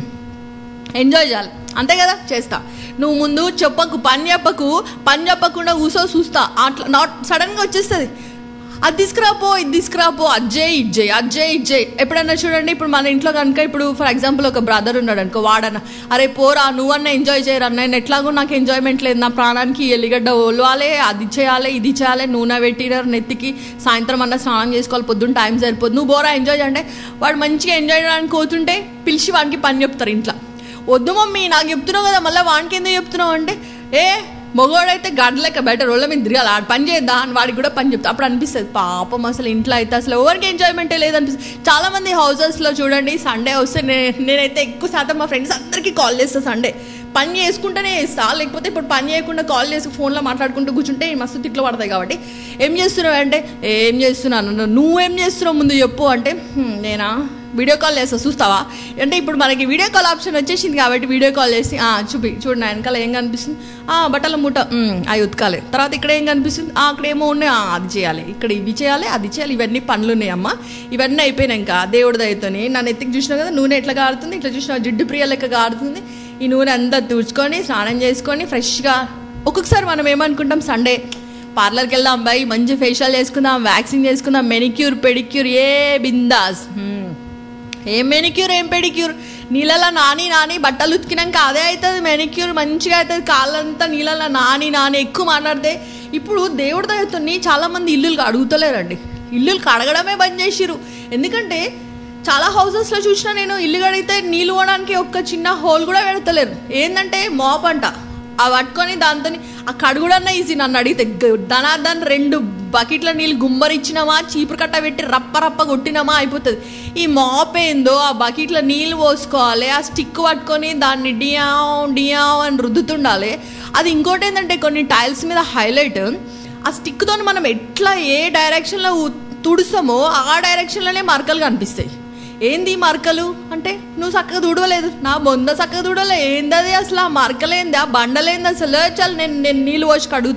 ఎంజాయ్ చేయాలి అంతే కదా చేస్తా నువ్వు ముందు చెప్పకు పని చెప్పకు పని చెప్పకుండా కూసో చూస్తా అట్లా నాట్ సడన్గా వచ్చేస్తుంది అది తీసుకురాపో ఇది తీసుకురాపో అజ్జయ్ ఇజ్జయ్ అజ్జయ్ ఇజ్జయ్ ఎప్పుడన్నా చూడండి ఇప్పుడు మన ఇంట్లో కనుక ఇప్పుడు ఫర్ ఎగ్జాంపుల్ ఒక బ్రదర్ ఉన్నాడు అనుకో వాడన్న అరే పోరా నువ్వన్నా ఎంజాయ్ చేయరా నేను ఎట్లాగో నాకు ఎంజాయ్మెంట్ లేదు నా ప్రాణానికి ఎల్లిగడ్డ ఒలవాలి అది చేయాలి ఇది చేయాలి నూనె పెట్టినారు నెత్తికి సాయంత్రం అన్న స్నానం చేసుకోవాలి పొద్దున్న టైం సరిపోదు నువ్వు బోరా ఎంజాయ్ అంటే వాడు మంచిగా ఎంజాయ్ చేయడానికి పోతుంటే పిలిచి వాడికి పని చెప్తారు ఇంట్లో వద్దు మమ్మీ నాకు చెప్తున్నావు కదా మళ్ళీ వానికి ఎందుకు చెప్తున్నావు అంటే ఏ మగవాడైతే గడ్డలెక్క బెటర్ రోళ్ళ మీద తిరగాలి ఆడ పని చేద్దా అని వాడికి కూడా పని చెప్తా అప్పుడు అనిపిస్తుంది పాపం అసలు ఇంట్లో అయితే అసలు ఎవరికి ఎంజాయ్మెంటే లేదనిపిస్తుంది చాలా మంది హౌసెస్లో చూడండి సండే వస్తే నే- నేనైతే ఎక్కువ శాతం మా ఫ్రెండ్స్ అందరికీ కాల్ చేస్తా సండే పని చేసుకుంటేనే చేస్తా లేకపోతే ఇప్పుడు పని చేయకుండా కాల్ చేసి ఫోన్లో మాట్లాడుకుంటూ కూర్చుంటే మస్తు తిట్లు పడతాయి కాబట్టి ఏం చేస్తున్నావు అంటే ఏం చేస్తున్నాను నువ్వేం చేస్తున్నావు ముందు చెప్పు అంటే "హ్మ్, నేనా వీడియో కాల్ చేస్తా చూస్తావా అంటే ఇప్పుడు మనకి వీడియో కాల్ ఆప్షన్ వచ్చేసింది కాబట్టి వీడియో కాల్ చేసి "ఆ, చూపి చూడు నా వెనకాల ఏం కనిపిస్తుంది ఆ బట్టల మూట "ఉమ్, అవి ఉతకాలి తర్వాత ఇక్కడ ఏం కనిపిస్తుంది "ఆ, అక్కడ ఏమో ఉన్నాయి "ఆ, అది చేయాలి ఇక్కడ ఇవి చేయాలి అది చేయాలి ఇవన్నీ పనులు ఉన్నాయి అమ్మ ఇవన్నీ అయిపోయినాక దేవుడి దయతోని నన్ను ఎత్తికి చూసినా కదా నూనె ఎట్లా కారుతుంది ఇట్లా చూసిన జిడ్డు ప్రియ లెక్క కారుతుంది ఈ నూనె అంతా తుడుచుకొని స్నానం చేసుకొని ఫ్రెష్గా ఒక్కొక్కసారి మనం ఏమనుకుంటాం సండే పార్లర్కి వెళ్దాం బై మంచి ఫేషియల్ చేసుకుందాం వ్యాక్సింగ్ చేసుకుందాం మెనిక్యూర్ పెడిక్యూర్ ఏ బిందాస్ హ్మ్. ఏం మెనిక్యూర్ ఏం పెడిక్యూర్ నీళ్ళలో నాని నాని బట్టలు ఉతికినాక అదే అవుతుంది మెనిక్యూర్ మంచిగా అవుతుంది కాళ్ళంతా నీళ్ళలో నాని నాని ఎక్కువ మాట్లాడితే ఇప్పుడు దేవుడి దయతోని చాలా మంది ఇల్లులు అడుగుతలేరండి ఇల్లులు కడగడమే బంద్ చేసిరు ఎందుకంటే చాలా హౌసెస్లో చూసినా నేను ఇల్లు కడిగితే నీళ్ళు పోవడానికి ఒక్క చిన్న హోల్ కూడా పెడతలేరు ఏంటంటే మోప్ అంట ఆ పట్టుకొని దాంతో ఆ కడుగుడన్నా ఈజీ నన్ను అడిగితే గ- ధనాధన్ రెండు బకెట్ల నీళ్ళు గుమ్మరిచ్చినామా చీపురు కట్ట పెట్టి రప్ప రప్ప కొట్టినామా అయిపోతుంది ఈ మాప్ ఏందో ఆ బకెట్ల నీళ్ళు పోసుకోవాలి ఆ స్టిక్ పట్టుకొని దాన్ని డియావ్ డియావ్ అని రుద్దుతుండాలి అది ఇంకోటి ఏంటంటే కొన్ని టైల్స్ మీద హైలైట్ ఆ స్టిక్తో మనం ఎట్లా ఏ డైరెక్షన్లో ఉ- తుడుస్తామో ఆ డైరెక్షన్లోనే మరకలు కనిపిస్తాయి ఏంది ఈ మరకలు అంటే నువ్వు చక్కగా దూడవలేదు నా బొంద చక్కగా దూడలే ఏందది అసలు ఆ మరకలేంది ఆ బండలేంది అసలు చాలు నేను నేను నీళ్ళు పోసి కడుగుతా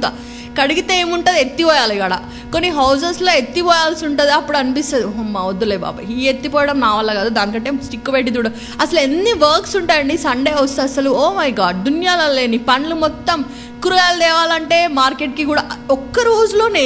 కడిగితే ఏముంటుంది ఎత్తిపోయాలి ఇక్కడ కొన్ని హౌసెస్లో ఎత్తిపోయాల్సి ఉంటుంది అప్పుడు అనిపిస్తుంది అమ్మ వద్దులే బాబా ఈ ఎత్తిపోవడం నా వల్ల కాదు దానికంటే స్టిక్ పెట్టి చూడ అసలు ఎన్ని వర్క్స్ ఉంటాయండి సండే వస్తే అసలు ఓ మై గాడ్ దునియాలో లేని పండ్లు మొత్తం కూరగాయలు తేవాలంటే మార్కెట్కి కూడా ఒక్క రోజులోనే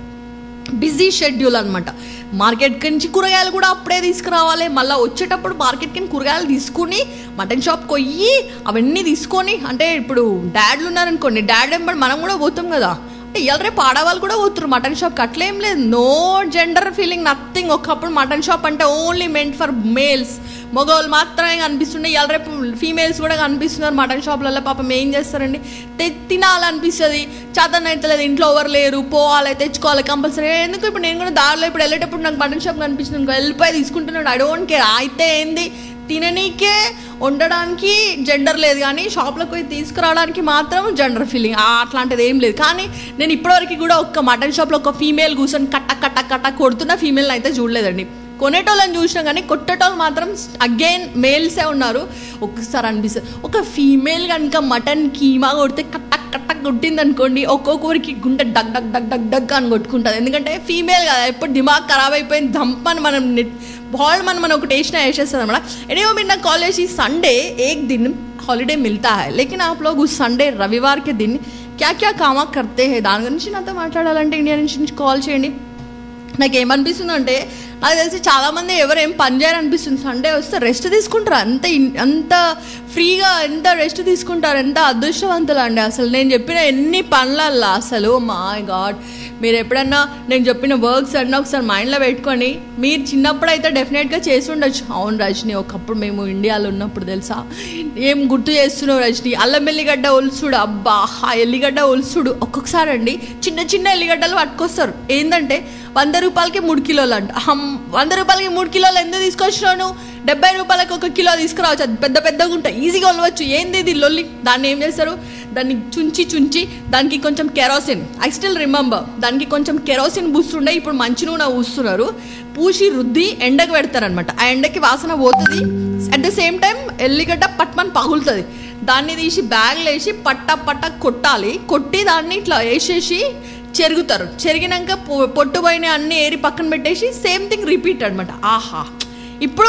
బిజీ షెడ్యూల్ అనమాట మార్కెట్ నుంచి కూరగాయలు కూడా అప్పుడే తీసుకురావాలి మళ్ళీ వచ్చేటప్పుడు మార్కెట్కి కూరగాయలు తీసుకుని మటన్ షాప్కి పోయి అవన్నీ తీసుకొని అంటే ఇప్పుడు డాడ్లు ఉన్నారనుకోండి డాడ్ ఎంబడి మనం కూడా పోతాం కదా అంటే ఇవాళ రేపు ఆడవాళ్ళు కూడా పోతున్నారు మటన్ షాప్కి అట్లేం లేదు నో జెండర్ ఫీలింగ్ నథింగ్ ఒకప్పుడు మటన్ షాప్ అంటే ఓన్లీ మెంట్ ఫర్ మేల్స్ మగవాళ్ళు మాత్రమే కనిపిస్తుండే ఇవాళ రేపు ఫీమేల్స్ కూడా కనిపిస్తున్నారు మటన్ షాప్లలో పాపం ఏం చేస్తారండి తె- తినాలనిపిస్తుంది చేతన అయితే లేదు ఇంట్లో ఎవరు లేరు పోవాలి తెచ్చుకోవాలి కంపల్సరీ ఎందుకు ఇప్పుడు నేను కూడా దారిలో ఇప్పుడు వెళ్ళేటప్పుడు నాకు మటన్ షాప్ కనిపించింది అనుకో, వెళ్ళిపోయి తీసుకుంటున్నాడు ఐ డోంట్ కేర్ అయితే ఏంది తిననీకే వండడానికి జెండర్ లేదు కానీ షాప్లోకి పోయి తీసుకురావడానికి మాత్రం జెండర్ ఫీలింగ్ అట్లాంటిది ఏం లేదు కానీ నేను ఇప్పటివరకు కూడా ఒక్క మటన్ షాప్లో ఒక ఫీమేల్ కూర్చొని కట్ట కట్ట కట్ట కొడుతున్న ఫీమేల్ అయితే చూడలేదండి కొనేటోళ్ళని చూసినా కానీ కొట్టేటోళ్ళు మాత్రం అగైన్ మేల్సే ఉన్నారు ఒక్కసారి అనిపిస్తుంది ఒక ఫీమేల్ కనుక మటన్ కీమా కొడితే కట్ట కట్ట కొట్టింది అనుకోండి ఒక్కొక్కరికి గుండె డగ్ డగ్ డగ్ డగ్ డగ్ అని కొట్టుకుంటుంది ఎందుకంటే ఫీమేల్ కదా ఎప్పుడు దిమాగ్ ఖరాబ్ అయిపోయింది ధంపని మనం బాల్ మనం మనం ఒకటి వేసినా వేసేస్తుంది అనమాట ఎనివో మీరు నాకు కాలేజ్ ఈ సంडे एक दिन हॉलीडे मिलता है लेकिन आप लोग उस संडे रविवार के दिन क्या क्या काम करते हैं దాని గురించి నాతో మాట్లాడాలంటే ఇండియా నుంచి కాల్ చేయండి నాకు ఏమనిపిస్తుంది అంటే నాకు తెలిసి చాలామంది ఎవరు ఏం పని చేయరు అనిపిస్తుంది సండే వస్తే రెస్ట్ తీసుకుంటారు అంత ఇన్- అంత ఫ్రీగా ఎంత రెస్ట్ తీసుకుంటారు ఎంత అదృష్టవంతులు అండి అసలు నేను చెప్పిన ఎన్ని పనులల్లా అసలు మై గాడ్ మీరు ఎప్పుడన్నా నేను చెప్పిన వర్క్స్ అన్నా ఒకసారి మైండ్లో పెట్టుకొని మీరు చిన్నప్పుడు అయితే డెఫినెట్గా చేసి ఉండొచ్చు అవును రజని ఒకప్పుడు మేము ఇండియాలో ఉన్నప్పుడు తెలుసా ఏం గుర్తు చేస్తున్నావు రజని అల్లం ఎల్లిగడ్డ ఒలుసుడు అబ్బా ఆ ఎల్లిగడ్డ ఒలుసుడు ఒక్కొక్కసారి అండి చిన్న చిన్న ఎల్లిగడ్డలు పట్టుకొస్తారు ఏంటంటే వంద రూపాయలకి మూడు కిలోలు అంట హమ్, వంద రూపాయలకి మూడు కిలోలు ఎందుకు తీసుకొచ్చినాను డెబ్బై రూపాయలకి ఒక కిలో తీసుకురావచ్చు అది పెద్ద పెద్దగా ఉంటాయి ఈజీగా వలవచ్చు ఏంది ఇది లొల్లి దాన్ని ఏం చేస్తారు దాన్ని చుంచి చుంచి దానికి కొంచెం కెరోసిన్ ఐ స్టిల్ రిమెంబర్ దానికి కొంచెం కెరోసిన్ పూస్తుండే ఇప్పుడు మంచి నూనె పూస్తున్నారు పూసి రుద్ది ఎండకు పెడతారనమాట ఆ ఎండకి వాసన పోతుంది అట్ ద సేమ్ టైం ఎల్లిగడ్డ పట్మని పగులుతుంది దాన్ని తీసి బ్యాగ్లో వేసి పట్ట పట్ట కొట్టాలి కొట్టి దాన్ని ఇట్లా వేసేసి చెరుగుతారు చెరిగినాక పొ- పొట్టు పోయిన అన్ని ఏరి పక్కన పెట్టేసి సేమ్ థింగ్ రిపీట్ అనమాట ఆహా ఇప్పుడు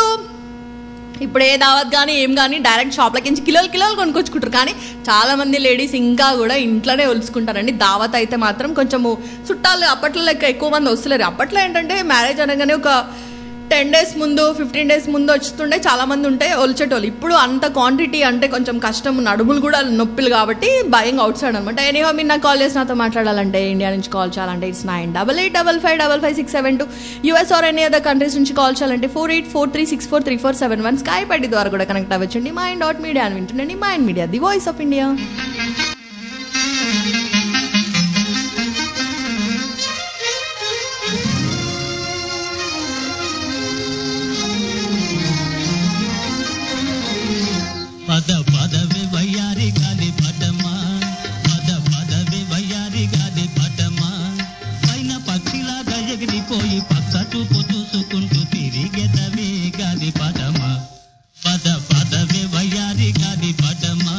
ఇప్పుడు ఏ దావత్ కానీ ఏం కానీ డైరెక్ట్ షాప్లకి నుంచి కిలోలు కిలోలు కొనుక్కొచ్చుకుంటారు కానీ చాలా మంది లేడీస్ ఇంకా కూడా ఇంట్లోనే ఒలుచుకుంటారండి దావత్ అయితే మాత్రం కొంచెము చుట్టాలు అప్పట్లో లెక్క ఎక్కువ మంది వస్తలేరు అప్పట్లో ఏంటంటే మ్యారేజ్ అనగానే ఒక టెన్ డేస్ ముందు ఫిఫ్టీన్ డేస్ ముందు వస్తుండే చాలా మంది ఉంటే ఒలిచేటోళ్ళు ఇప్పుడు అంత క్వాంటిటీ అంటే కొంచెం కష్టం నడుములు కూడా నొప్పులు కాబట్టి భయం అవుట్ సైడ్ అనమాట ఎనీహో మీరు నాకు కాల్ చేసి నాతో మాట్లాడాలంటే ఇండియా నుంచి కాల్ చేయాలంటే it's nine double eight double five double five six seven two US or any other countries నుంచి కాల్ చేయాలంటే four eight four three six four three four seven one Skype పడి ద్వారా కూడా కనెక్ట్ అవ్వచ్చండి Mind dot Media అని వింటుండండి Mind Media the voice of India పద పదవి వయ్యారి గాలి పటమా పద పదవి వయ్యారి గాలి పటమా పైన పక్షిలాగా ఎగిరిపోయి పక్క చూపు చూసుకుంటూ తిరిగెదవే గాలి పటమా పద పదవి వయ్యారి గాలి పటమా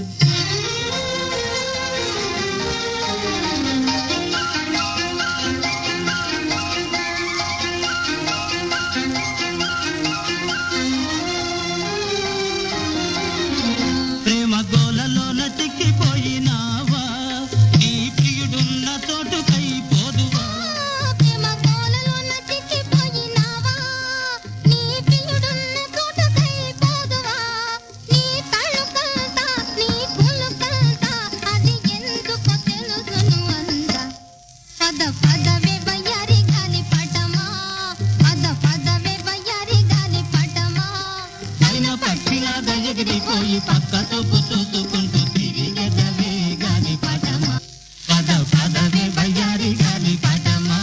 ప్రేమ గోలలోన చిక్కిపోయినావా నీ ప్రియుడున్న చోటుకై పోదువా ప్రేమ గోలలోన చిక్కిపోయినావా నీ ప్రియుడున్న చోటుకై పోదువా నీ తళుకంతా నీ పులుకంతా అది ఎందుకు తెలుసును అంత పద పదవే వయ్యారి గాలి పటమా పద పదవే వయ్యారి గాలి పటమా పైన పక్షిలాగా ఎగిరిపోయి పక్క చూపు చూసుకుంటూ తిరిగెదవే గాలి పటమా పద పదవే వయ్యారి గాలి పటమా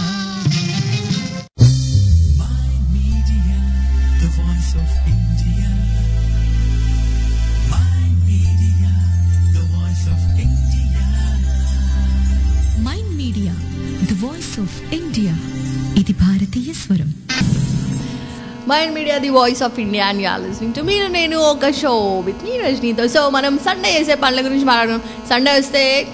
The voice of India. My media, the voice of India. Mind Media the voice of India ఇది భారతీయ స్వరం Mind Media the voice of India and yeah listening to మీరు నేను ఒక షో విత్ మీ రజనీతో సో మనం సండే చేసే పనుల గురించి మాట్లాడుకున్నాం సండే వస్తే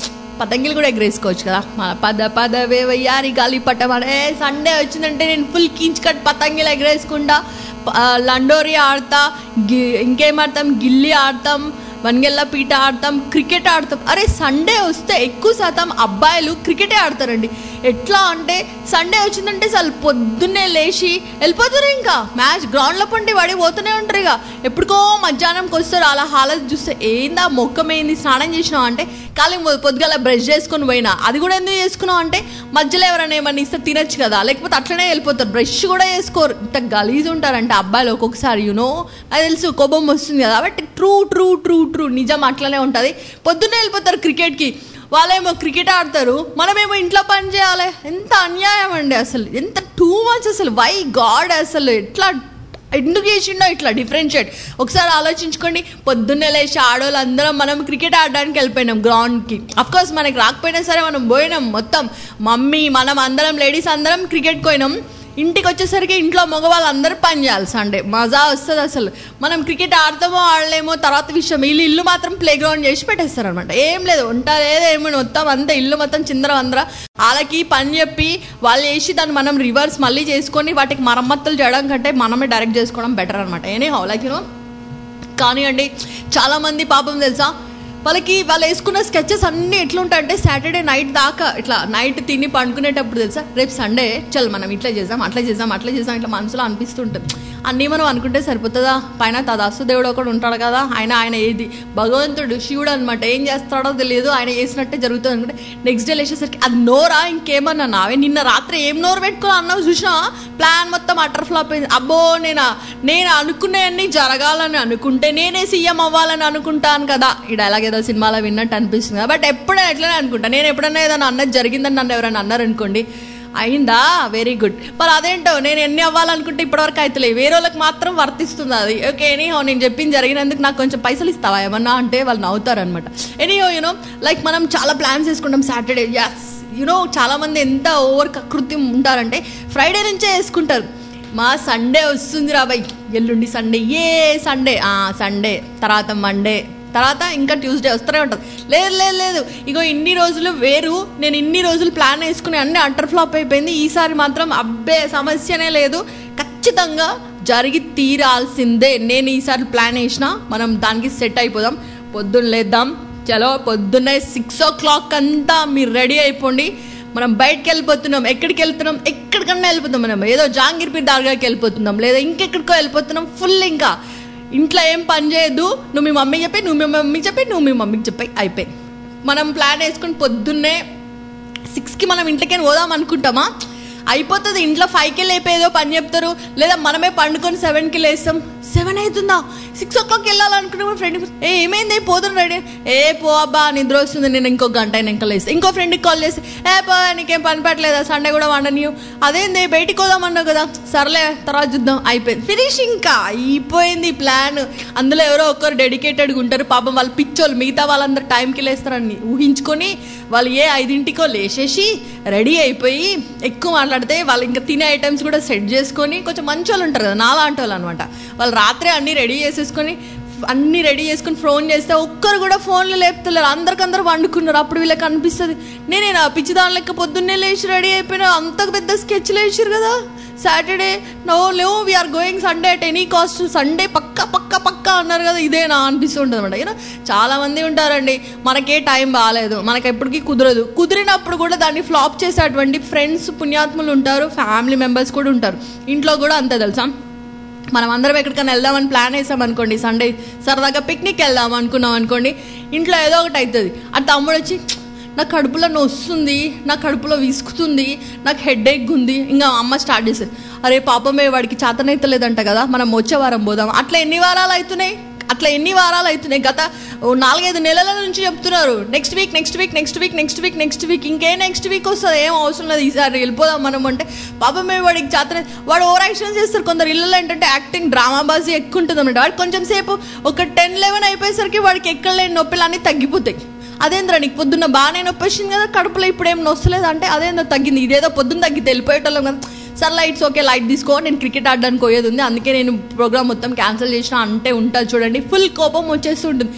పతంగిలు కూడా ఎగరేసుకోవచ్చు కదా మన పద పద వేవయ్యారి గాలి పట్టం అనే సండే వచ్చిందంటే నేను ఫుల్ కించ్ కట్ పతంగిలు ఎగరేసుకుంటా ప- ఆ, లండోరి ఆడతా గి ఇంకేం ఆడతాం గిల్లి ఆడతాం వన్గెల్ల పీట ఆడతాం క్రికెట్ ఆడతాం అరే సండే వస్తే ఎక్కువ శాతం అబ్బాయిలు క్రికెటే ఆడతారండి ఎట్లా అంటే సండే వచ్చిందంటే అసలు పొద్దున్నే లేచి వెళ్ళిపోతారు ఇంకా మ్యాచ్ గ్రౌండ్లో పండి పడి పోతూనే ఉంటారు ఇక ఎప్పుడుకో మధ్యాహ్నంకి వస్తారు అలా హాలత్ చూస్తే ఏందా మొక్కమేంది స్నానం చేసినావు అంటే ఖాళీ మొ- పొద్దుగాల బ్రష్ చేసుకొని పోయినా అది కూడా ఎందుకు చేసుకున్నావు అంటే మధ్యలో ఎవరైనా ఏమన్నా ఇస్తే తినొచ్చు కదా లేకపోతే అట్లనే వెళ్ళిపోతారు బ్రష్ కూడా చేసుకోరు ఇంత గలీజ్ ఉంటారంటే అబ్బాయిలు ఒక్కొక్కసారి యూనో అది తెలుసు కోపం వస్తుంది కదా కాబట్టి ట్రూ ట్రూ ట్రూ ట్రూ నిజం అట్లనే ఉంటుంది పొద్దున్నే వెళ్ళిపోతారు క్రికెట్కి వాళ్ళేమో క్రికెట్ ఆడతారు మనమేమో ఇంట్లో పని చేయాలి ఎంత అన్యాయం అండి అసలు ఎంత టూ మచ్ అసలు వై గాడ్ అసలు ఎట్లా ఎందుకు చేసిండో ఇట్లా డిఫరెన్షియేట్ ఒకసారి ఆలోచించుకోండి పొద్దున్నే లేచి ఆడవాళ్ళు అందరం మనం క్రికెట్ ఆడడానికి వెళ్ళిపోయినాం గ్రౌండ్కి కోర్స్ మనకి రాకపోయినా సరే మనం పోయినాం మొత్తం మమ్మీ మనం అందరం లేడీస్ అందరం క్రికెట్కి పోయినాం ఇంటికి వచ్చేసరికి ఇంట్లో మగవాళ్ళు అందరూ పని చేయాలి సండే మజా వస్తుంది అసలు మనం క్రికెట్ ఆడతామో ఆడలేమో తర్వాత విషయం వీళ్ళు ఇల్లు మాత్రం ప్లే గ్రౌండ్ చేసి పెట్టేస్తారు అనమాట ఏం లేదు వంట లేదు ఏమి మొత్తం అంతా ఇల్లు మొత్తం చిందర వందర వాళ్ళకి పని చెప్పి వాళ్ళు వేసి దాన్ని మనం రివర్స్ మళ్ళీ చేసుకొని వాటికి మరమ్మతులు చేయడం కంటే మనమే డైరెక్ట్ చేసుకోవడం బెటర్ అనమాట ఏనే హౌ లైక్ యూనో కానివ్వండి చాలామంది పాపం తెలుసా వాళ్ళకి వాళ్ళు వేసుకున్న స్కెచెస్ అన్నీ ఎట్లుంటాయంటే సాటర్డే నైట్ దాకా ఇట్లా నైట్ తిని పండుకునేటప్పుడు తెలుసా రేపు సండే చల్ మనం ఇట్లా చేద్దాం అట్లా చేద్దాం అట్లా చేద్దాం ఇట్లా మనసులో అనిపిస్తుంటుంది అన్నీ మనం అనుకుంటే సరిపోతుందా పైన తదాస్తు దేవుడు ఒకడు ఉంటాడు కదా ఆయన ఆయన ఏది భగవంతుడు శివుడు అనమాట ఏం చేస్తాడో తెలియదు ఆయన చేసినట్టే జరుగుతుంది అనుకుంటే నెక్స్ట్ డే లేచేసరికి అది నోరా ఇంకేమన్నా నావే నిన్న రాత్రి ఏం నోరు పెట్టుకుని అన్నావు చూసినా ప్లాన్ మొత్తం అటర్ ఫ్లాప్ అయింది అబ్బో నేను నేను అనుకునేవన్నీ జరగాలని అనుకుంటే నేనే సీఎం అవ్వాలని అనుకుంటాను కదా ఈ డైలాగ్ ఏదో సినిమాలో విన్నట్టు అనిపిస్తుంది కదా బట్ ఎప్పుడైనా ఎట్లనే అనుకుంటా నేను ఎప్పుడైనా ఏదైనా అన్నది జరిగిందని నన్ను ఎవరైనా అన్నారనుకోండి అయిందా వెరీ గుడ్ మరి అదేంటో నేను ఎన్ని అవ్వాలనుకుంటే ఇప్పటివరకు అయితే వేరే వాళ్ళకి మాత్రం వర్తిస్తుంది అది ఓకే ఎనీహో నేను చెప్పింది జరిగినందుకు నాకు కొంచెం పైసలు ఇస్తావా ఏమన్నా అంటే వాళ్ళు నవ్వుతారనమాట ఎనీహో యూనో లైక్ మనం చాలా ప్లాన్స్ వేసుకుంటాం సాటర్డే ఎస్ యూనో చాలామంది ఎంత ఓవర్ కృత్యం ఉంటారంటే ఫ్రైడే నుంచే వేసుకుంటారు మా సండే వస్తుంది రాబాయ్ ఎల్లుండి సండే ఏ సండే సండే తర్వాత మండే తర్వాత ఇంకా ట్యూస్డే వస్తూనే ఉంటుంది లేదు లేదు లేదు ఇగో ఇన్ని రోజులు వేరు నేను ఇన్ని రోజులు ప్లాన్ వేసుకుని అన్ని అంటర్ ఫ్లాప్ అయిపోయింది ఈసారి మాత్రం అబ్బే సమస్యనే లేదు ఖచ్చితంగా జరిగి తీరాల్సిందే నేను ఈసారి ప్లాన్ వేసిన మనం దానికి సెట్ అయిపోదాం పొద్దున్న లేద్దాం చలో పొద్దున్నే సిక్స్ ఓ క్లాక్ అంతా మీరు రెడీ అయిపోండి మనం బయటకు వెళ్ళిపోతున్నాం ఎక్కడికి వెళ్తున్నాం ఎక్కడికన్నా వెళ్ళిపోతున్నాం మనం ఏదో జాంగీర్పీర్ దర్గాకి వెళ్ళిపోతున్నాం లేదా ఇంకెక్కడికో వెళ్ళిపోతున్నాం ఫుల్ ఇంకా ఇంట్లో ఏం పని చేయొద్దు నువ్వు మీ మమ్మీ చెప్పి నువ్వు మీ మమ్మీ చెప్పి నువ్వు మీ మమ్మీకి చెప్పి అయిపోయి మనం ప్లాన్ వేసుకుని పొద్దున్నే సిక్స్కి మనం ఇంట్లోకి పోదాం అనుకుంటామా అయిపోతుంది ఇంట్లో ఫైవ్కి లేపేదో పని చెప్తారు లేదా మనమే పండుకొని సెవెన్కి లేస్తాం సెవెన్ అవుతుందా సిక్స్ ఓ క్లాక్ వెళ్ళాలనుకునే మా ఫ్రెండ్ ఏ ఏమైంది పోదురు రెడీ ఏ పో అబ్బా నిద్ర వస్తుంది నేను ఇంకో గంట అయినా ఇంకా లేస్తే ఇంకో ఫ్రెండ్కి కాల్ చేసి ఏ పో నీకేం పని పెట్టలేదా సండే కూడా వండని అదేంది బయటికి పోదామన్నావు కదా సర్లే తర్వాత చూద్దాం అయిపోయింది ఫినిష్ ఇంకా అయిపోయింది ప్లాన్ అందులో ఎవరో ఒకరు డెడికేటెడ్గా ఉంటారు పాపం వాళ్ళు పిచ్చోళ్ళు మిగతా వాళ్ళందరూ టైంకి లేస్తారని ఊహించుకొని వాళ్ళు ఏ ఐదింటికో లేచేసి రెడీ అయిపోయి ఎక్కువ మాట్లాడితే వాళ్ళు ఇంకా తినే ఐటమ్స్ కూడా సెట్ చేసుకొని కొంచెం మంచి వాళ్ళు ఉంటారు కదా నాలాంటి వాళ్ళు అనమాట వాళ్ళు రాత్రే అన్నీ రెడీ చేసేసుకొని అన్నీ రెడీ చేసుకుని ఫోన్ చేస్తే ఒక్కరు కూడా ఫోన్లు లేపుతలేరు అందరికందరూ వండుకున్నారు అప్పుడు వీళ్ళకి అనిపిస్తుంది నేనే నా పిచ్చి దాని లెక్క పొద్దున్నే లేచి రెడీ అయిపోయినా అంత పెద్ద స్కెచ్లు వేసారు కదా Saturday no no we're going Sunday at any cost Sunday పక్క పక్క పక్క అన్నారు కదా ఇదేనా అనిపిస్తుంటుంది అనమాట యూనో చాలా మంది ఉంటారండి మనకే టైం బాగాలేదు మనకి ఎప్పటికీ కుదరదు కుదిరినప్పుడు కూడా దాన్ని ఫ్లాప్ చేసేటువంటి ఫ్రెండ్స్ పుణ్యాత్ములు ఉంటారు ఫ్యామిలీ మెంబర్స్ కూడా ఉంటారు ఇంట్లో కూడా అంతే తెలుసా మనం అందరం ఎక్కడికైనా వెళ్దామని ప్లాన్ వేసాం అనుకోండి సండే సరదాగా పిక్నిక్ వెళ్దాం అనుకున్నాం అనుకోండి ఇంట్లో ఏదో ఒకటి అవుతుంది ఆ తమ్ముడు వచ్చి నా కడుపులో నొస్తుంది నా కడుపులో విసుకుతుంది నాకు హెడ్ ఎక్ ఉంది ఇంకా అమ్మ స్టార్ట్ చేశారు అరే పాపమే వాడికి చేతనైతలేదంట కదా మనం వచ్చే వారం పోదాం అట్లా ఎన్ని వారాలు అవుతున్నాయి అట్లా ఎన్ని వారాలు అవుతున్నాయి గత ఓ నాలుగైదు నెలల నుంచి చెప్తున్నారు next week next week next week next week next week ఇంకే నెక్స్ట్ వీక్ వస్తుంది ఏం అవసరం లేదు ఈసారి వెళ్ళిపోదాం మనం అంటే పాపం మేము వాడికి చేతనే వాడు ఓవర్ యాక్షన్ చేస్తారు కొందరు ఇళ్ళలో ఏంటంటే యాక్టింగ్ డ్రామా బాజీ ఎక్కువ ఉంటుంది అనమాట వాడు కొంచెం సేపు ఒక టెన్ లెవెన్ అయిపోయేసరికి వాడికి ఎక్కడలేని నొప్పులు అన్నీ తగ్గిపోతాయి అదేంద్రా నీకు పొద్దున్న బాగానే నొప్పి వచ్చింది కదా కడుపులో ఇప్పుడు ఏం నొస్తలేదు అంటే అదేందో తగ్గింది ఇదేదో పొద్దున్న తగ్గి వెళ్ళిపోయేటోళ్ళం కదా సార్ లైట్స్ ఓకే లైట్ తీసుకో నేను క్రికెట్ ఆడడానికి పోయేది ఉంది అందుకే నేను ప్రోగ్రామ్ మొత్తం క్యాన్సిల్ చేసిన అంటే ఉంటుంది చూడండి ఫుల్ కోపం వచ్చేస్తుంటుంది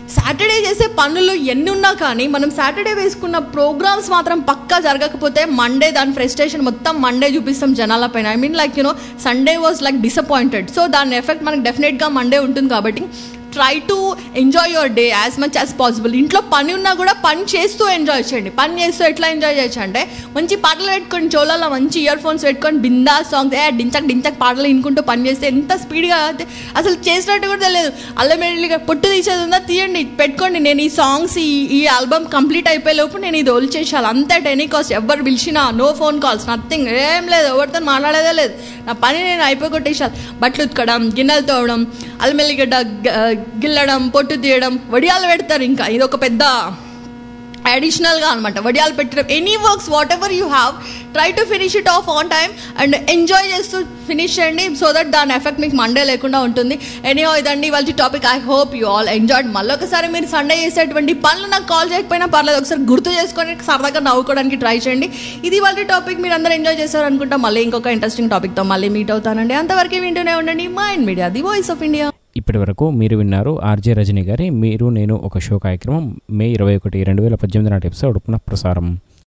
సాటర్డే చేసే పనులు ఎన్ని ఉన్నా కానీ మనం సాటర్డే వేసుకున్న ప్రోగ్రామ్స్ మాత్రం పక్కా జరగకపోతే మండే దాని ఫ్రస్ట్రేషన్ మొత్తం మండే చూపిస్తాం జనాల పైన I mean like you know Sunday was like disappointed so దాని ఎఫెక్ట్ మనకు డెఫినెట్గా మండే ఉంటుంది కాబట్టి try to enjoy your day as much as possible ఇంట్లో పని ఉన్నా కూడా పని చేస్తూ ఎంజాయ్ చేయండి పని చేస్తూ ఎట్లా ఎంజాయ్ చేయొచ్చు అంటే మంచి పాటలు పెట్టుకొని చోళాలో మంచి ఇయర్ ఫోన్స్ పెట్టుకొని బిందా సాంగ్స్ ఏ డించక్ డించక్ పాటలు వినుకుంటూ పని చేస్తే ఎంత స్పీడ్గా అసలు చేసినట్టు కూడా తెలియదు అల్లం వెల్లుల్లిగా పొట్టు తీసేది ఉందా తీయండి పెట్టుకోండి నేను ఈ సాంగ్స్ ఈ ఈ ఆల్బమ్ కంప్లీట్ అయిపోయే లోపు నేను ఇది చేసేయాలి అంతే టెనీ కాస్ట్ ఎవరు పిలిచినా నో ఫోన్ కాల్స్ నథింగ్ ఏం లేదు ఎవరితో మాట్లాడేదే లేదు నా పని నేను అయిపోయి కొట్టేసాను బట్టలు ఉతకడం గిన్నెలు తోవడం అల్మెల్లిగడ్డ గిల్లడం పొట్టు తీయడం వడియాలు పెడతారు ఇంకా ఇది ఒక పెద్ద అడిషనల్గా అనమాట వడియాలు పెట్టడం any works whatever you have try to finish it off on time and enjoy చేస్తూ ఫినిష్ చేయండి సో దట్ దాని ఎఫెక్ట్ మీకు మండే లేకుండా ఉంటుంది ఎనీహో ఇదండి వాళ్ళ topic I hope you all enjoyed మళ్ళీ ఒకసారి మీరు సండే చేసేటువంటి పనులు నాకు కాల్ చేయకపోయినా పర్లేదు ఒకసారి గుర్తు చేసుకొని సరదాగా నవ్వుకోవడానికి ట్రై చేయండి ఇది వాళ్ళ టాపిక్ మీరు అందరూ ఎంజాయ్ చేశారు అనుకుంటా మళ్ళీ ఇంకొక ఇంట్రెస్టింగ్ టాపిక్తో మళ్ళీ మీట్ అవుతానండి అంతవరకు వింటూనే ఉండండి Mind Media the voice of India ఇప్పటి వరకు మీరు విన్నారు ఆర్జే రజని గారి మీరు నేను ఒక షో కార్యక్రమం మే ఇరవై ఒకటి రెండు వేల పద్దెనిమిది నాటి ఎపిసోడ్ పునః ప్రసారం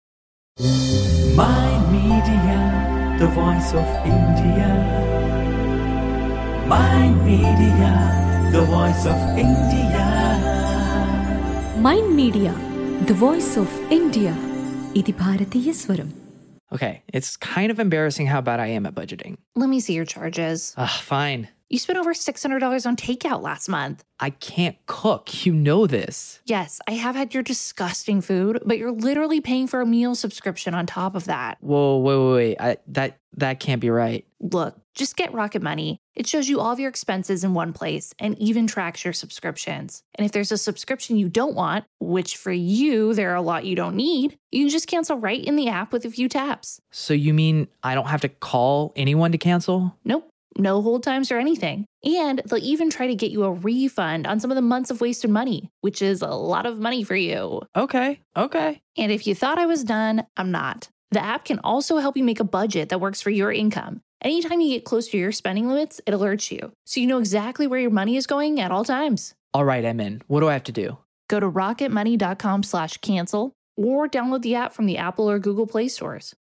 Mind Media, the voice of India. Mind Media, the voice of India. Mind Media the voice of India ఇది భారతీయ స్వరం Okay, it's kind of embarrassing how bad I am at budgeting. Let me see your charges. Ugh, fine. You spent over $600 on takeout last month. I can't cook. You know this. Yes, I have had your disgusting food, but you're literally paying for a meal subscription on top of that. Whoa, wait, wait, wait. I, that that can't be right. Look, just get Rocket Money. It shows you all of your expenses in one place and even tracks your subscriptions. And if there's a subscription you don't want, which for you, there are a lot you don't need, you can just cancel right in the app with a few taps. So you mean I don't have to call anyone to cancel? Nope, no hold times or anything. And they'll even try to get you a refund on some of the months of wasted money, which is a lot of money for you. Okay, okay. And if you thought I was done, I'm not. The app can also help you make a budget that works for your income. Anytime you get close to your spending limits, it alerts you, so you know exactly where your money is going at all times. All right, I'm in. What do I have to do? Go to rocketmoney.com slash cancel or download the app from the Apple or Google Play stores.